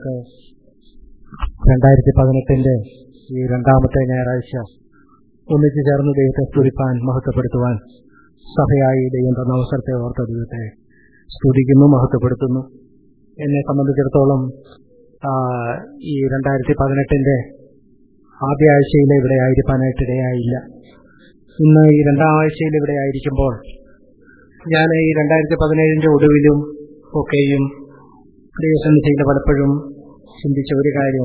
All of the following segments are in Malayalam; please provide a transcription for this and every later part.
നമുക്ക് രണ്ടായിരത്തി പതിനെട്ടിന്റെ ഈ രണ്ടാമത്തെ ഞായറാഴ്ച ഒന്നിച്ചു ചേർന്ന് ദൈവത്തെ സ്തുതിപ്പാൻ മഹത്വപ്പെടുത്തുവാൻ സഭയായി ദൈവം തന്ന അവസരത്തെ ഓർത്ത ദൈവത്തെ സ്തുതിക്കുന്നു മഹത്വപ്പെടുത്തുന്നു എന്നെ സംബന്ധിച്ചിടത്തോളം ആ, ഈ രണ്ടായിരത്തി പതിനെട്ടിന്റെ ആദ്യ ആഴ്ചയിൽ ഇവിടെ ആയിരിക്കാനായിട്ട് ഇടയായില്ല ഇന്ന് ഈ രണ്ടാം ആഴ്ചയിൽ ഇവിടെ ആയിരിക്കുമ്പോൾ ഞാൻ ഈ രണ്ടായിരത്തി പതിനേഴിന്റെ ഒടുവിലും ഒക്കെയും ദൈവസന്നിധിയിൽ പലപ്പോഴും ചിന്തിച്ച ഒരു കാര്യം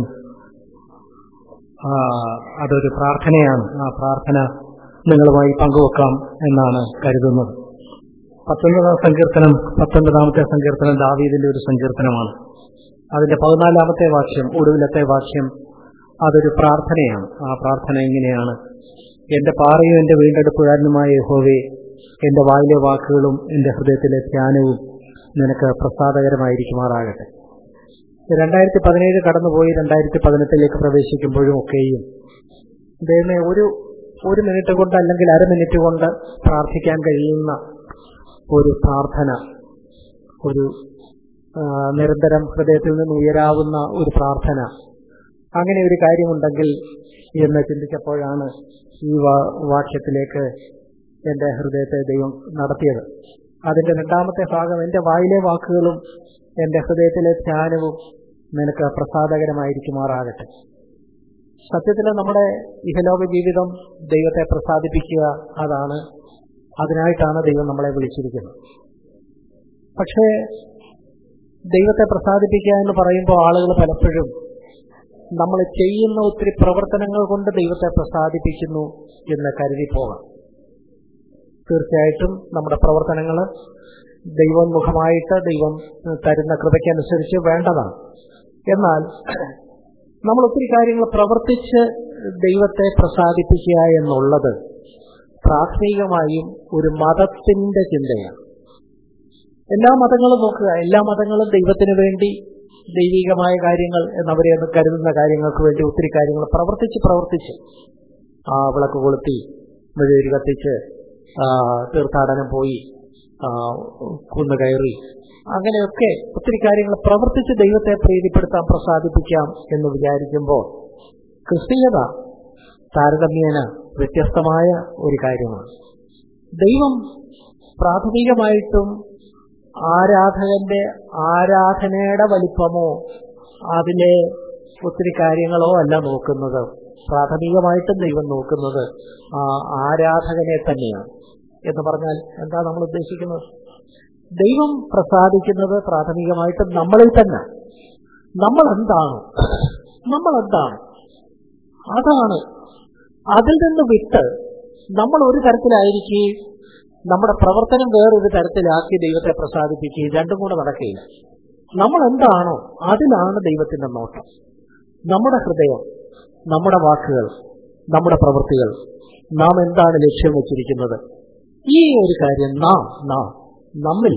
ആ, അതൊരു പ്രാർത്ഥനയാണ് ആ പ്രാർത്ഥന നിങ്ങളുമായി പങ്കുവെക്കാം എന്നാണ് കരുതുന്നത് പത്തൊൻപതാം സങ്കീർത്തനം പത്തൊൻപതാമത്തെ സങ്കീർത്തനം ദാവീദിന്റെ ഒരു സങ്കീർത്തനമാണ് അതിന്റെ പതിനാലാമത്തെ വാക്യം ഒടുവിലത്തെ വാക്യം അതൊരു പ്രാർത്ഥനയാണ് ആ പ്രാർത്ഥന ഇങ്ങനെയാണ് എന്റെ പാറയും എന്റെ വീണ്ടെടുപ്പുകാരനുമായ യഹോവേ എന്റെ വായിലെ വാക്കുകളും എന്റെ ഹൃദയത്തിലെ ധ്യാനവും നിനക്ക് പ്രസാദകരമായിരിക്കുമാറാകട്ടെ രണ്ടായിരത്തി പതിനേഴ് കടന്നുപോയി രണ്ടായിരത്തി പതിനെട്ടിലേക്ക് പ്രവേശിക്കുമ്പോഴും ഒക്കെയും ദൈവമേ ഒരു ഒരു മിനിറ്റ് കൊണ്ട് അല്ലെങ്കിൽ അര മിനിറ്റ് കൊണ്ട് പ്രാർത്ഥിക്കാൻ കഴിയുന്ന ഒരു പ്രാർത്ഥന ഒരു ആ, നിരന്തരം ഹൃദയത്തിൽ നിന്ന് ഉയരാവുന്ന ഒരു പ്രാർത്ഥന അങ്ങനെ ഒരു കാര്യമുണ്ടെങ്കിൽ എന്ന് ചിന്തിച്ചപ്പോഴാണ് ഈ വാ- വാക്യത്തിലേക്ക് എന്റെ ഹൃദയത്തെ ദൈവം നടത്തിയത് അതിന്റെ രണ്ടാമത്തെ ഭാഗം എന്റെ വായിലെ വാക്കുകളും എന്റെ ഹൃദയത്തിലെ ധ്യാനവും നിനക്ക് പ്രസാദകരമായിരിക്കുമാറാകട്ടെ സത്യത്തിൽ നമ്മുടെ ഇഹലോക ജീവിതം ദൈവത്തെ പ്രസാദിപ്പിക്കുക അതാണ് അതിനായിട്ടാണ് ദൈവം നമ്മളെ വിളിച്ചിരിക്കുന്നത് പക്ഷേ ദൈവത്തെ പ്രസാദിപ്പിക്കുക എന്ന് പറയുമ്പോൾ ആളുകൾ പലപ്പോഴും നമ്മൾ ചെയ്യുന്ന ഒത്തിരി പ്രവർത്തനങ്ങൾ കൊണ്ട് ദൈവത്തെ പ്രസാദിപ്പിക്കുന്നു എന്ന് കരുതി പോകാം തീർച്ചയായിട്ടും നമ്മുടെ പ്രവർത്തനങ്ങൾ ദൈവോന്മുഖമായിട്ട് ദൈവം തരുന്ന കൃപയ്ക്കനുസരിച്ച് വേണ്ടതാണ് എന്നാൽ നമ്മൾ ഒത്തിരി കാര്യങ്ങൾ പ്രവർത്തിച്ച് ദൈവത്തെ പ്രസാദിപ്പിക്കുക എന്നുള്ളത് പ്രാഥമികമായും ഒരു മതത്തിന്റെ ചിന്തയാണ് എല്ലാ മതങ്ങളും നോക്കുക എല്ലാ മതങ്ങളും ദൈവത്തിന് വേണ്ടി ദൈവികമായ കാര്യങ്ങൾ എന്നവരെ എന്ന് കരുതുന്ന കാര്യങ്ങൾക്ക് വേണ്ടി ഒത്തിരി കാര്യങ്ങൾ പ്രവർത്തിച്ച് പ്രവർത്തിച്ച് ആ വിളക്ക് കൊളുത്തി മെഴുകുതിരി കത്തിച്ച് ആ, തീർത്ഥാടനം പോയി ആ, കുന്ന് കയറി അങ്ങനെയൊക്കെ ഒത്തിരി കാര്യങ്ങൾ പ്രവർത്തിച്ച് ദൈവത്തെ പ്രീതിപ്പെടുത്താൻ പ്രസാദിപ്പിക്കാം എന്ന് വിചാരിക്കുമ്പോൾ ക്രിസ്തീയത താരതമ്യേന വ്യത്യസ്തമായ ഒരു കാര്യമാണ് ദൈവം പ്രാഥമികമായിട്ടും ആരാധകന്റെ ആരാധനയുടെ വലിപ്പമോ അതിലെ ഒത്തിരി കാര്യങ്ങളോ അല്ല നോക്കുന്നത് പ്രാഥമികമായിട്ടും ദൈവം നോക്കുന്നത് ആ ആരാധകനെ തന്നെയാണ് എന്ന് പറഞ്ഞാൽ എന്താ നമ്മൾ ഉദ്ദേശിക്കുന്നത് ദൈവം പ്രസാദിക്കുന്നത് പ്രാഥമികമായിട്ടും നമ്മളിൽ തന്നെ നമ്മൾ എന്താണ് നമ്മൾ എന്താണ് അതാണ് അതിൽ നിന്ന് വിട്ട് നമ്മൾ ഒരു തരത്തിലായിരിക്കുകയും നമ്മുടെ പ്രവർത്തനം വേറൊരു തരത്തിലാക്കി ദൈവത്തെ പ്രസാദിപ്പിക്കുകയും രണ്ടും കൂടെ നടക്കുകയില്ല നമ്മൾ എന്താണോ അതിലാണ് ദൈവത്തിന്റെ നോട്ടം നമ്മുടെ ഹൃദയം നമ്മുടെ വാക്കുകൾ നമ്മുടെ പ്രവൃത്തികൾ നാം എന്താണ് ലക്ഷ്യം വെച്ചിരിക്കുന്നത് ഈ ഒരു കാര്യം നാം നാം നമ്മിൽ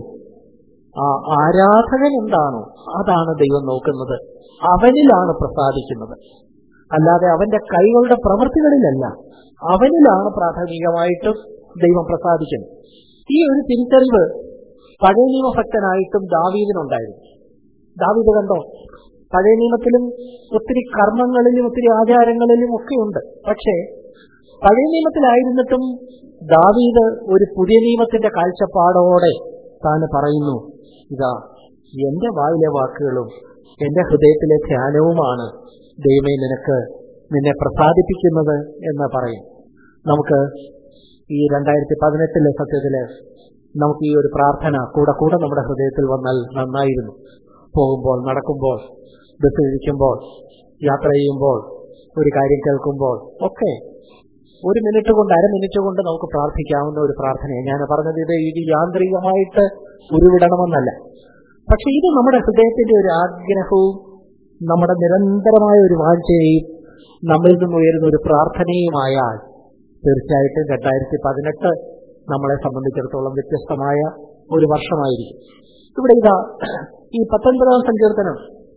ആ ആരാധകൻ എന്താണോ അതാണ് ദൈവം നോക്കുന്നത് അവനിലാണ് പ്രസാദിക്കുന്നത് അല്ലാതെ അവന്റെ കൈകളുടെ പ്രവൃത്തികളിലല്ല അവനിലാണ് പ്രാഥമികമായിട്ടും ദൈവം പ്രസാദിക്കുന്നത് ഈ ഒരു തിരിച്ചറിവ് പഴയ നിയമഭക്തനായിട്ടും ദാവീദിനുണ്ടായിരുന്നു ദാവീദ് കണ്ടോ പഴയ നിയമത്തിലും ഒത്തിരി കർമ്മങ്ങളിലും ഒത്തിരി ആചാരങ്ങളിലും ഒക്കെ ഉണ്ട് പക്ഷേ പഴയ നിയമത്തിലായിരുന്നിട്ടും ദാവീദ് ഒരു പുതിയ നിയമത്തിന്റെ കാഴ്ചപ്പാടോടെ താൻ പറയുന്നു ഇതാ എന്റെ വായിലെ വാക്കുകളും എന്റെ ഹൃദയത്തിലെ ധ്യാനവുമാണ് ദൈവമേ നിനക്ക് നിന്നെ പ്രസാദിപ്പിക്കുന്നത് എന്ന് പറയും നമുക്ക് ഈ രണ്ടായിരത്തി പതിനെട്ടിലെ സത്യത്തില് നമുക്ക് ഈ ഒരു പ്രാർത്ഥന കൂടെ കൂടെ നമ്മുടെ ഹൃദയത്തിൽ വന്നാൽ നന്നായിരുന്നു പോകുമ്പോൾ നടക്കുമ്പോൾ ബസ്സിലിരിക്കുമ്പോൾ യാത്ര ചെയ്യുമ്പോൾ ഒരു കാര്യം കേൾക്കുമ്പോൾ ഒക്കെ ഒരു മിനിറ്റ് കൊണ്ട് അര മിനിറ്റ് കൊണ്ട് നമുക്ക് പ്രാർത്ഥിക്കാവുന്ന ഒരു പ്രാർത്ഥനയാണ് ഞാൻ പറഞ്ഞത് ഇത് ഇത് യാന്ത്രികമായിട്ട് ഉരുവിടണമെന്നല്ല പക്ഷെ ഇത് നമ്മുടെ ഹൃദയത്തിന്റെ ഒരു ആഗ്രഹവും നമ്മുടെ നിരന്തരമായ ഒരു വാഞ്ചയും നമ്മിൽ നിന്ന് ഉയരുന്ന ഒരു പ്രാർത്ഥനയുമായാൽ തീർച്ചയായിട്ടും രണ്ടായിരത്തി പതിനെട്ട് നമ്മളെ സംബന്ധിച്ചിടത്തോളം വ്യത്യസ്തമായ ഒരു വർഷമായിരിക്കും ഇവിടെ ഇതാ ഈ പത്തൊൻപതാം സങ്കീർത്തനം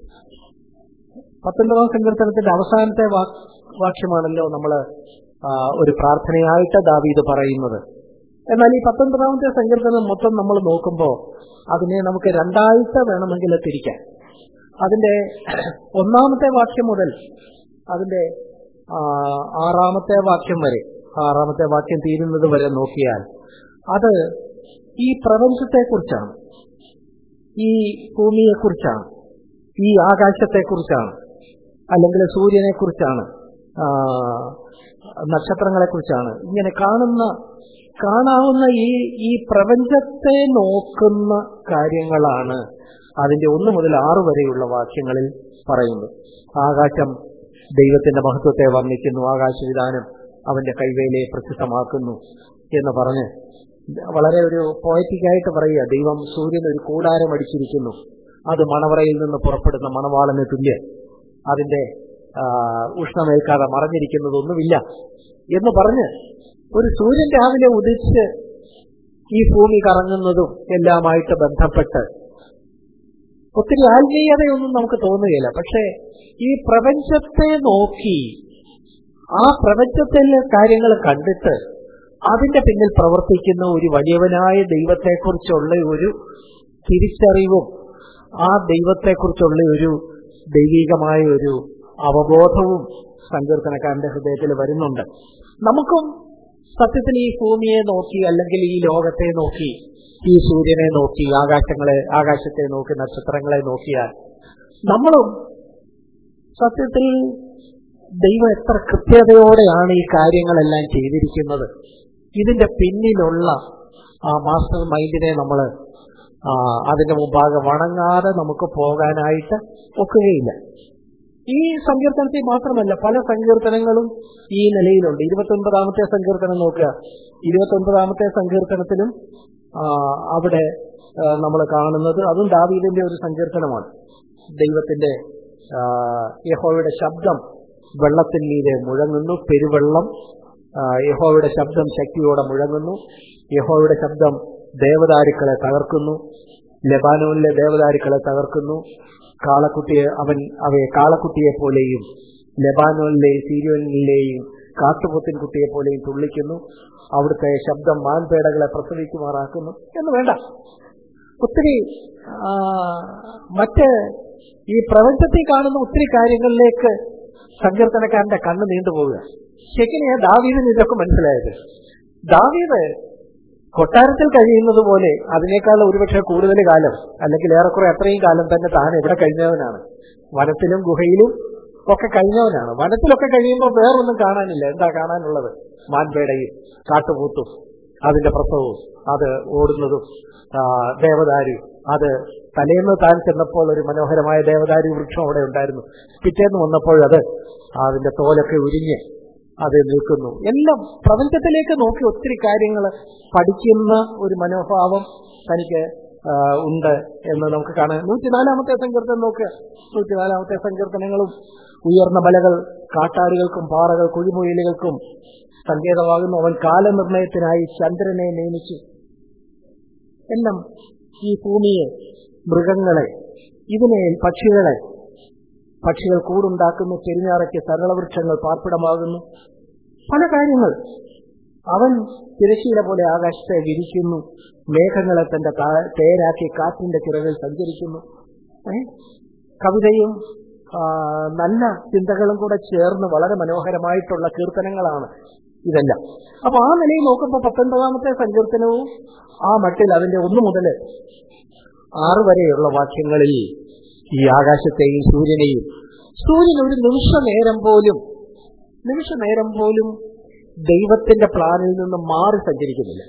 പത്തൊൻപതാം സങ്കീർത്തനത്തിന്റെ അവസാനത്തെ വാ- വാക്യമാണല്ലോ നമ്മൾ ഒരു പ്രാർത്ഥനയായിട്ട് ദാവീദ് പറയുന്നത് എന്നാൽ ഈ പത്തൊൻപതാമത്തെ സങ്കീർത്തനം മൊത്തം നമ്മൾ നോക്കുമ്പോൾ അതിനെ നമുക്ക് രണ്ടായിട്ട് വേണമെങ്കിൽ തിരിക്കാം അതിന്റെ ഒന്നാമത്തെ വാക്യം മുതൽ അതിന്റെ ആ, ആറാമത്തെ വാക്യം വരെ ആറാമത്തെ വാക്യം തീരുന്നത് വരെ നോക്കിയാൽ അത് ഈ പ്രപഞ്ചത്തെക്കുറിച്ചാണ് ഈ ഭൂമിയെക്കുറിച്ചാണ് ഈ ആകാശത്തെക്കുറിച്ചാണ് അല്ലെങ്കിൽ സൂര്യനെക്കുറിച്ചാണ് ആ, നക്ഷത്രങ്ങളെക്കുറിച്ചാണ് ഇങ്ങനെ കാണുന്ന കാണാവുന്ന ഈ ഈ പ്രപഞ്ചത്തെ നോക്കുന്ന കാര്യങ്ങളാണ് അതിന്റെ ഒന്ന് മുതൽ ആറ് വരെയുള്ള വാക്യങ്ങളിൽ പറയുന്നത് ആകാശം ദൈവത്തിന്റെ മഹത്വത്തെ വർണ്ണിക്കുന്നു ആകാശവിധാനം അവന്റെ കൈവേലയെ പ്രസിദ്ധമാക്കുന്നു എന്ന് പറഞ്ഞ് വളരെ ഒരു പോയറ്റിക്കായിട്ട് പറയുക ദൈവം സൂര്യൻ ഒരു കൂടാരം അടിച്ചിരിക്കുന്നു അത് മണവറയിൽ നിന്ന് പുറപ്പെടുന്ന മണവാളന് തുല്യം അതിന്റെ ആ, ഉഷ്ണമേൽക്കാതെ മറഞ്ഞിരിക്കുന്നതൊന്നുമില്ല എന്ന് പറഞ്ഞ് ഒരു സൂര്യൻ രാവിലെ ഉദിച്ച് ഈ ഭൂമി കറങ്ങുന്നതും എല്ലാമായിട്ട് ബന്ധപ്പെട്ട് ഒത്തിരി ആത്മീയതയൊന്നും നമുക്ക് തോന്നുകയില്ല പക്ഷേ ഈ പ്രപഞ്ചത്തെ നോക്കി ആ പ്രപഞ്ചത്തിലെ കാര്യങ്ങൾ കണ്ടിട്ട് അതിന്റെ പിന്നിൽ പ്രവർത്തിക്കുന്ന ഒരു വലിയവനായ ദൈവത്തെക്കുറിച്ചുള്ള ഒരു തിരിച്ചറിവും ആ ദൈവത്തെക്കുറിച്ചുള്ള ഒരു ദൈവികമായ ഒരു അവബോധവും സങ്കീർത്തനക്കാരന്റെ ഹൃദയത്തിൽ വരുന്നുണ്ട് നമുക്കും സത്യത്തിൽ ഈ ഭൂമിയെ നോക്കി അല്ലെങ്കിൽ ഈ ലോകത്തെ നോക്കി ഈ സൂര്യനെ നോക്കി ആകാശങ്ങളെ ആകാശത്തെ നോക്കി നക്ഷത്രങ്ങളെ നോക്കിയാൽ നമ്മളും സത്യത്തിൽ ദൈവം എത്ര കൃത്യതയോടെയാണ് ഈ കാര്യങ്ങളെല്ലാം ചെയ്തിരിക്കുന്നത് ഇതിന്റെ പിന്നിലുള്ള ആ മാസ്റ്റർ മൈൻഡിനെ നമ്മൾ അതിന്റെ മുമ്പാകെ വണങ്ങാതെ നമുക്ക് പോകാനായിട്ട് ഒക്കുകയില്ല ഈ സങ്കീർത്തനത്തിൽ മാത്രമല്ല പല സങ്കീർത്തനങ്ങളും ഈ നിലയിലുണ്ട് ഇരുപത്തി ഒൻപതാമത്തെ സങ്കീർത്തനം നോക്കുക ഇരുപത്തി ഒൻപതാമത്തെ സങ്കീർത്തനത്തിലും ആ, അവിടെ നമ്മൾ കാണുന്നത് അതും ദാവീദിന്റെ ഒരു സങ്കീർത്തനമാണ് ദൈവത്തിന്റെ ആ, യഹോവയുടെ ശബ്ദം വെള്ളത്തിൽ മീതെ മുഴങ്ങുന്നു പെരുവെള്ളം ആ, യഹോവയുടെ ശബ്ദം ശക്തിയോടെ മുഴങ്ങുന്നു യഹോവയുടെ ശബ്ദം ദേവദാരുക്കളെ തകർക്കുന്നു ലെബാനോനിലെ ദേവദാരുക്കളെ തകർക്കുന്നു കാളക്കുട്ടിയെ അവൻ അവയെ കാളക്കുട്ടിയെ പോലെയും ലെബാനോനിലെയും സീരിയനിലെയും കാട്ടുപോത്തിൻ കുട്ടിയെ പോലെയും തുള്ളിക്കുന്നു അവിടുത്തെ ശബ്ദം മാൻപേടകളെ പ്രസവിക്കുമാറാക്കുന്നു എന്ന് വേണ്ട ഒത്തിരി ആ, മറ്റ് ഈ പ്രപഞ്ചത്തിൽ കാണുന്ന ഒത്തിരി കാര്യങ്ങളിലേക്ക് സങ്കീർത്തനക്കാരന്റെ കണ്ണ് നീണ്ടുപോവുക ശരിക്കും ദാവീദിന് ഇതൊക്കെ മനസ്സിലായത് ദാവീദ് കൊട്ടാരത്തിൽ കഴിയുന്നത് പോലെ അതിനേക്കാൾ ഒരുപക്ഷെ കൂടുതൽ കാലം അല്ലെങ്കിൽ ഏറെക്കുറെ അത്രയും കാലം തന്നെ താൻ എവിടെ കഴിഞ്ഞവനാണ് വനത്തിലും ഗുഹയിലും ഒക്കെ കഴിഞ്ഞവനാണ് വനത്തിലൊക്കെ കഴിയുമ്പോൾ വേറൊന്നും കാണാനില്ല എന്താ കാണാനുള്ളത് മാൻപേടയും കാട്ടുപൂത്തും അതിന്റെ പ്രസവവും അത് ഓടുന്നതും ആ, ദേവദാരു അത് തലേന്ന് താൻ ചെന്നപ്പോൾ ഒരു മനോഹരമായ ദേവദാരു വൃക്ഷം അവിടെ ഉണ്ടായിരുന്നു പിറ്റേന്ന് വന്നപ്പോൾ അത് അതിന്റെ തോലൊക്കെ ഉരിഞ്ഞ് അത് നിൽക്കുന്നു എല്ലാം പ്രപഞ്ചത്തിലേക്ക് നോക്കി ഒത്തിരി കാര്യങ്ങൾ പഠിക്കുന്ന ഒരു മനോഭാവം തനിക്ക് ആ, ഉണ്ട് എന്ന് നമുക്ക് കാണാം നൂറ്റിനാലാമത്തെ സങ്കീർത്തനം നോക്കുക നൂറ്റിനാലാമത്തെ സങ്കീർത്തനങ്ങളും ഉയർന്ന മലകൾ കാട്ടാടികൾക്കും പാറകൾ കുഴിമുയലുകൾക്കും സങ്കേതമാകുന്നു അവൻ കാലനിർണയത്തിനായി ചന്ദ്രനെ നിയമിച്ചു എല്ലാം ഈ ഭൂമിയെ മൃഗങ്ങളെ ഇതിനെ പക്ഷികളെ പക്ഷികൾ കൂടുണ്ടാക്കുന്നു ചെരിഞ്ഞാറയ്ക്ക് സരളവൃക്ഷങ്ങൾ പാർപ്പിടമാകുന്നു പല കാര്യങ്ങൾ അവൻ തിരശീല പോലെ ആകാശത്തെ വിരിക്കുന്നു മേഘങ്ങളെ തന്റെ കാ- തേരാക്കി കാറ്റിന്റെ ചിറകിൽ സഞ്ചരിക്കുന്നു ഏ? കവിതയും ആ, നല്ല ചിന്തകളും കൂടെ ചേർന്ന് വളരെ മനോഹരമായിട്ടുള്ള കീർത്തനങ്ങളാണ് ഇതെല്ലാം അപ്പൊ ആ നിലയിൽ നോക്കുമ്പോൾ പത്തൊൻപതാമത്തെ സങ്കീർത്തനവും ആ മട്ടിൽ അതിന്റെ ഒന്ന് മുതൽ ആറ് വരെയുള്ള വാക്യങ്ങളിൽ ഈ ആകാശത്തെയും സൂര്യനെയും സൂര്യൻ ഒരു നിമിഷ നേരം പോലും നിമിഷ നേരം പോലും ദൈവത്തിന്റെ പ്ലാനിൽ നിന്ന് മാറി സഞ്ചരിക്കുന്നില്ല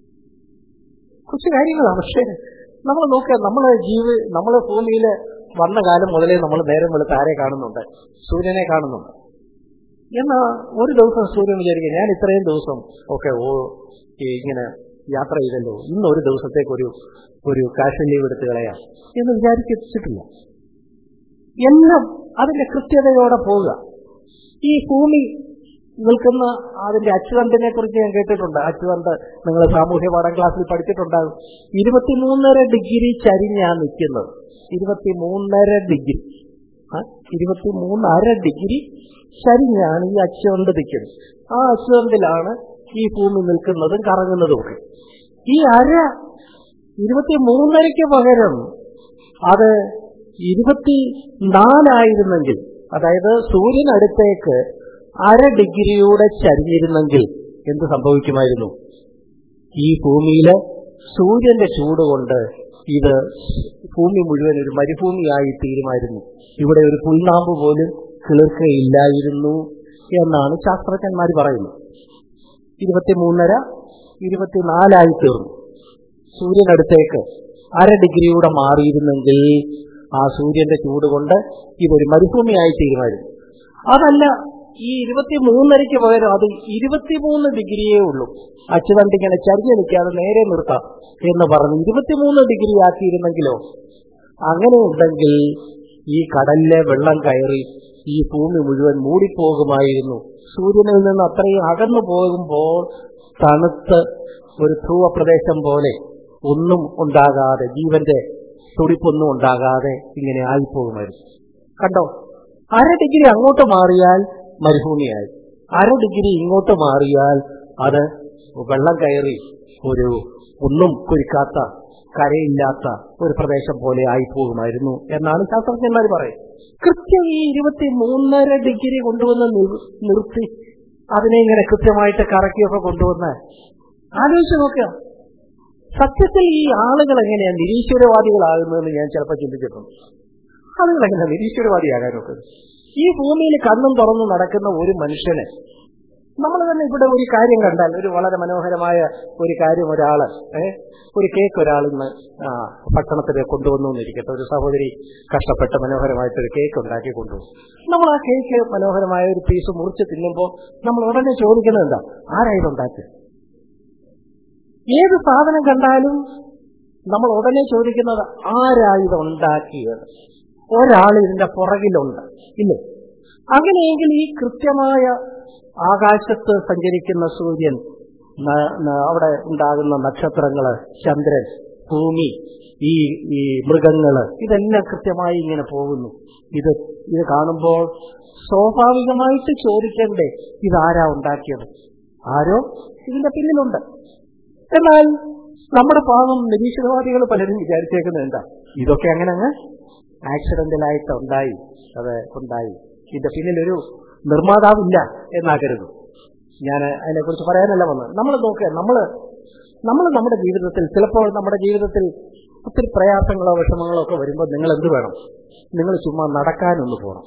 കുറച്ച് കാര്യങ്ങളാണ് പക്ഷേ നമ്മൾ നോക്കുക നമ്മളെ ജീവി നമ്മളെ ഭൂമിയിൽ വന്ന കാലം മുതലേ നമ്മൾ നേരം വെളുത്ത് ആരെ കാണുന്നുണ്ട് സൂര്യനെ കാണുന്നുണ്ട് എന്നാ ഒരു ദിവസം സൂര്യൻ വിചാരിക്കുക ഞാൻ ഇത്രയും ദിവസം ഒക്കെ ഓ ഈ ഇങ്ങനെ യാത്ര ചെയ്തല്ലോ ഇന്ന് ഒരു ദിവസത്തേക്ക് ഒരു ഒരു കാഷൻ ലീവ് എടുത്ത് കളയാം എന്ന് വിചാരിച്ചിട്ടില്ല എല്ലാം അതിന്റെ കൃത്യതയോടെ പോവുക ഈ ഭൂമി നിൽക്കുന്ന അതിന്റെ അച്ചുതണ്ടിനെ കുറിച്ച് ഞാൻ കേട്ടിട്ടുണ്ട് അച്ചുതണ്ട് നിങ്ങൾ സാമൂഹ്യ പാഠം ക്ലാസ്സിൽ പഠിച്ചിട്ടുണ്ടാകും ഇരുപത്തിമൂന്നര ഡിഗ്രി ചരിഞ്ഞാ നിൽക്കുന്നത് ഇരുപത്തിമൂന്നര ഡിഗ്രി ആ, ഇരുപത്തിമൂന്നര ഡിഗ്രി ചരിഞ്ഞാണ് ഈ അച്ചുതണ്ട് നിൽക്കുന്നത് ആ അച്ചുതണ്ടിലാണ് ഈ ഭൂമി നിൽക്കുന്നതും കറങ്ങുന്നതും ഒക്കെ ഈ അര ഇരുപത്തിമൂന്നരയ്ക്ക് പകരം അത് ഇരുപത്തി നാലായിരുന്നെങ്കിൽ അതായത് സൂര്യനടുത്തേക്ക് അര ഡിഗ്രിയുടെ ചരിഞ്ഞിരുന്നെങ്കിൽ എന്ത് സംഭവിക്കുമായിരുന്നു ഈ ഭൂമിയില് സൂര്യന്റെ ചൂട് കൊണ്ട് ഇത് ഭൂമി മുഴുവൻ ഒരു മരുഭൂമിയായി തീരുമായിരുന്നു ഇവിടെ ഒരു പുൽനാമ്പ് പോലും കിളിർക്കയില്ലായിരുന്നു എന്നാണ് ശാസ്ത്രജ്ഞന്മാർ പറയുന്നത് ഇരുപത്തിമൂന്നര ഇരുപത്തിനാലായി തീർന്നു സൂര്യനടുത്തേക്ക് അര ഡിഗ്രിയൂടെ മാറിയിരുന്നെങ്കിൽ ആ സൂര്യന്റെ ചൂട് കൊണ്ട് ഇതൊരു മരുഭൂമിയായി തീരുമായിരുന്നു അതല്ല ഈ ഇരുപത്തിമൂന്നരയ്ക്ക് പകരം അത് ഇരുപത്തിമൂന്ന് ഡിഗ്രിയേ ഉള്ളൂ അച്ചുതണ്ട് ഇങ്ങനെ ചരിഞ്ഞു നിൽക്കാതെ നേരെ നിർത്താം എന്ന് പറഞ്ഞ് ഇരുപത്തിമൂന്ന് ഡിഗ്രി ആക്കിയിരുന്നെങ്കിലോ അങ്ങനെ ഉണ്ടെങ്കിൽ ഈ കടലിലെ വെള്ളം കയറി ഈ ഭൂമി മുഴുവൻ മൂടിപ്പോകുമായിരുന്നു സൂര്യനിൽ നിന്ന് അത്രയും അകന്നു പോകുമ്പോൾ തണുത്ത് ഒരു ധ്രുവ പ്രദേശം പോലെ ഒന്നും ഉണ്ടാകാതെ ജീവന്റെ തുടിപ്പൊന്നും ഉണ്ടാകാതെ ഇങ്ങനെ ആയിപ്പോകുമായിരുന്നു കണ്ടോ അര ഡിഗ്രി അങ്ങോട്ട് മാറിയാൽ മരുഭൂമിയായി അര ഡിഗ്രി ഇങ്ങോട്ട് മാറിയാൽ അത് വെള്ളം കയറി ഒരു ഒന്നും കുരിക്കാത്ത കരയില്ലാത്ത ഒരു പ്രദേശം പോലെ ആയിപ്പോകുമായിരുന്നു എന്നാണ് ശാസ്ത്രജ്ഞന്മാർ പറയുന്നത് കൃത്യം ഈ ഇരുപത്തി മൂന്നര ഡിഗ്രി കൊണ്ടുവന്ന് നിർ- നിർത്തി അതിനെ ഇങ്ങനെ കൃത്യമായിട്ട് കറക്കിയൊക്കെ കൊണ്ടുവന്ന് ആലോചിച്ച് നോക്കുക സത്യത്തിൽ ഈ ആളുകൾ എങ്ങനെയാ നിരീശ്വരവാദികളാകുന്നതെന്ന് ഞാൻ ചിലപ്പോൾ ചിന്തിച്ചിട്ടുണ്ട് ആളുകൾ എങ്ങനെ നിരീശ്വരവാദിയാകാനൊക്കെ ഈ ഭൂമിയിൽ കണ്ണും തുറന്നു നടക്കുന്ന ഒരു മനുഷ്യന് നമ്മൾ തന്നെ ഇവിടെ ഒരു കാര്യം കണ്ടാൽ ഒരു വളരെ മനോഹരമായ ഒരു കാര്യം ഒരാള് ഏഹ് ഒരു കേക്ക് ഒരാൾ ഇന്ന് ആ ഭക്ഷണത്തിൽ കൊണ്ടുവന്നു എന്നിരിക്കട്ടെ ഒരു സഹോദരി കഷ്ടപ്പെട്ട് മനോഹരമായിട്ട് ഒരു കേക്ക് ഉണ്ടാക്കി കൊണ്ടുവന്നു നമ്മൾ ആ കേക്ക് മനോഹരമായ ഒരു പീസ് മുറിച്ച് തിന്നുമ്പോൾ നമ്മൾ ഉടനെ ചോദിക്കുന്നത് എന്താ ആരാ ഇതുണ്ടാക്കി ഏത് സാധനം കണ്ടാലും നമ്മൾ ഉടനെ ചോദിക്കുന്നത് ആരാ ഇത് ഉണ്ടാക്കിയത് ഒരാൾ ഇതിന്റെ പുറകിലുണ്ട് ഇല്ലേ അങ്ങനെയെങ്കിൽ ഈ കൃത്യമായ ആകാശത്ത് സഞ്ചരിക്കുന്ന സൂര്യൻ ന- ന- അവിടെ ഉണ്ടാകുന്ന നക്ഷത്രങ്ങള് ചന്ദ്രൻ ഭൂമി ഈ ഈ മൃഗങ്ങള് ഇതെല്ലാം കൃത്യമായി ഇങ്ങനെ പോകുന്നു ഇത് ഇത് കാണുമ്പോൾ സ്വാഭാവികമായിട്ട് ചോദിക്കണ്ടേ ഇതാരാ ഉണ്ടാക്കിയത് ആരോ ഇതിന്റെ പിന്നിലുണ്ട് എന്നാൽ നമ്മുടെ പാവം നിരീശ്വരവാദികൾ പലരും വിചാരിച്ചേക്കുന്നത് എന്താ ഇതൊക്കെ അങ്ങനെ അങ്ങ് ആക്സിഡന്റലായിട്ട് ഉണ്ടായി അത് ഉണ്ടായി ഇതിന്റെ പിന്നിലൊരു നിർമ്മാതാവില്ല എന്നാകരുത് ഞാൻ അതിനെക്കുറിച്ച് പറയാനല്ല വന്നത് നമ്മൾ നോക്കുക നമ്മൾ നമ്മൾ നമ്മുടെ ജീവിതത്തിൽ ചിലപ്പോൾ നമ്മുടെ ജീവിതത്തിൽ ഒത്തിരി പ്രയാസങ്ങളോ വിഷമങ്ങളോ ഒക്കെ വരുമ്പോൾ നിങ്ങൾ എന്ത് വേണം നിങ്ങൾ ചുമ്മാ നടക്കാനൊന്ന് പോകണം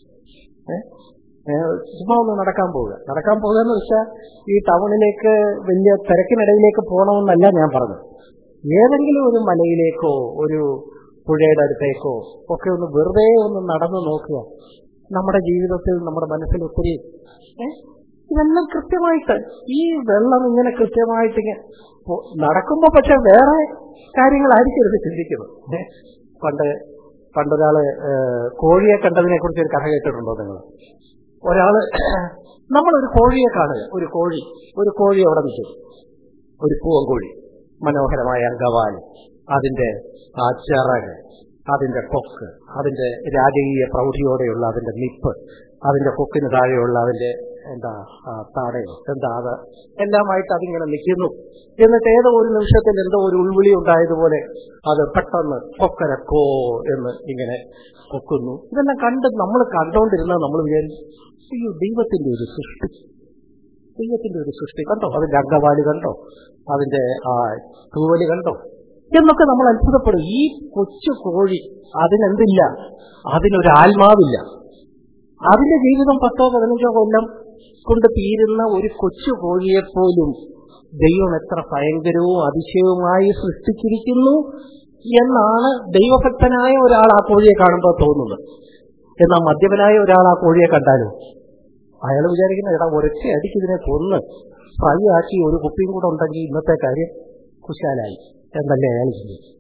ഏ? ഏ, ചുമ്മാ ഒന്ന് നടക്കാൻ പോവുക നടക്കാൻ പോകുക എന്ന് വെച്ചാൽ ഈ ടൗണിലേക്ക് വലിയ തിരക്കിനിടയിലേക്ക് പോകണമെന്നല്ല ഞാൻ പറഞ്ഞത് ഏതെങ്കിലും ഒരു മലയിലേക്കോ ഒരു പുഴയുടെ അടുത്തേക്കോ ഒക്കെ ഒന്ന് വെറുതെ ഒന്ന് നടന്നു നോക്കുക നമ്മുടെ ജീവിതത്തിൽ നമ്മുടെ മനസ്സിൽ ഒത്തിരി ഏ, ഇതെല്ലാം കൃത്യമായിട്ട് ഈ വെള്ളം ഇങ്ങനെ കൃത്യമായിട്ട് ഇങ്ങനെ പോ- നടക്കുമ്പോ പക്ഷെ വേറെ കാര്യങ്ങളായിരിക്കരുത് ചിന്തിക്കുന്നത് ഏ, പണ്ട് പണ്ടൊരാള് ഏ, കോഴിയെ കണ്ടതിനെ കുറിച്ച് ഒരു കഥ കേട്ടിട്ടുണ്ടോ നിങ്ങൾ ഒരാള് നമ്മളൊരു കോഴിയെ കാണുക ഒരു കോഴി ഒരു കോഴി അവിടെ നിൽക്കും ഒരു പൂവൻ കോഴി മനോഹരമായ അങ്കവാലി അതിന്റെ ആ ചിറക് അതിന്റെ കൊക്ക് അതിന്റെ രാജകീയ പ്രൗഢിയോടെയുള്ള അതിന്റെ നിപ്പ് അതിന്റെ കൊക്കിന് താഴെയുള്ള അതിന്റെ എന്താ ആ, താടയോ എന്താ അത് എല്ലാമായിട്ട് അതിങ്ങനെ നിൽക്കുന്നു എന്നിട്ട് ഏതോ ഒരു നിമിഷത്തിൽ എന്തോ ഒരു ഉൾവിളി ഉണ്ടായതുപോലെ അത് പെട്ടെന്ന് കൊക്കരക്കോ എന്ന് ഇങ്ങനെ കൊക്കുന്നു ഇതെല്ലാം കണ്ട് നമ്മൾ കണ്ടോണ്ടിരുന്ന നമ്മൾ വിചാരിച്ചു അയ്യോ ദൈവത്തിന്റെ ഒരു സൃഷ്ടി ദൈവത്തിന്റെ ഒരു സൃഷ്ടി കണ്ടോ അതിന്റെ അംഗവാലി കണ്ടോ അതിന്റെ ആ തൂവല് കണ്ടോ എന്നൊക്കെ നമ്മൾ അത്ഭുതപ്പെടും ഈ കൊച്ചു കോഴി അതിനെന്തില്ല അതിനൊരു ആത്മാവില്ല അതിന്റെ ജീവിതം പത്തോ പതിനഞ്ചോ കൊല്ലം കൊണ്ട് തീരുന്ന ഒരു കൊച്ചു കോഴിയെപ്പോലും ദൈവം എത്ര ഭയങ്കരവും അതിശയവുമായി സൃഷ്ടിച്ചിരിക്കുന്നു എന്നാണ് ദൈവഭക്തനായ ഒരാൾ ആ കോഴിയെ കാണുമ്പോൾ തോന്നുന്നത് എന്നാൽ മദ്യപനായ ഒരാൾ ആ കോഴിയെ കണ്ടാലും അയാൾ വിചാരിക്കുന്ന എടാ ഒരൊറ്റ അടിക്ക് ഇതിനെ കൊന്ന് ഫ്രൈ ആക്കി ഒരു കുപ്പിയും കൂടെ ഉണ്ടെങ്കിൽ ഇന്നത്തെ കാര്യം കുശാലായി എന്നല്ലേ അയാൾ ചിന്തിച്ചു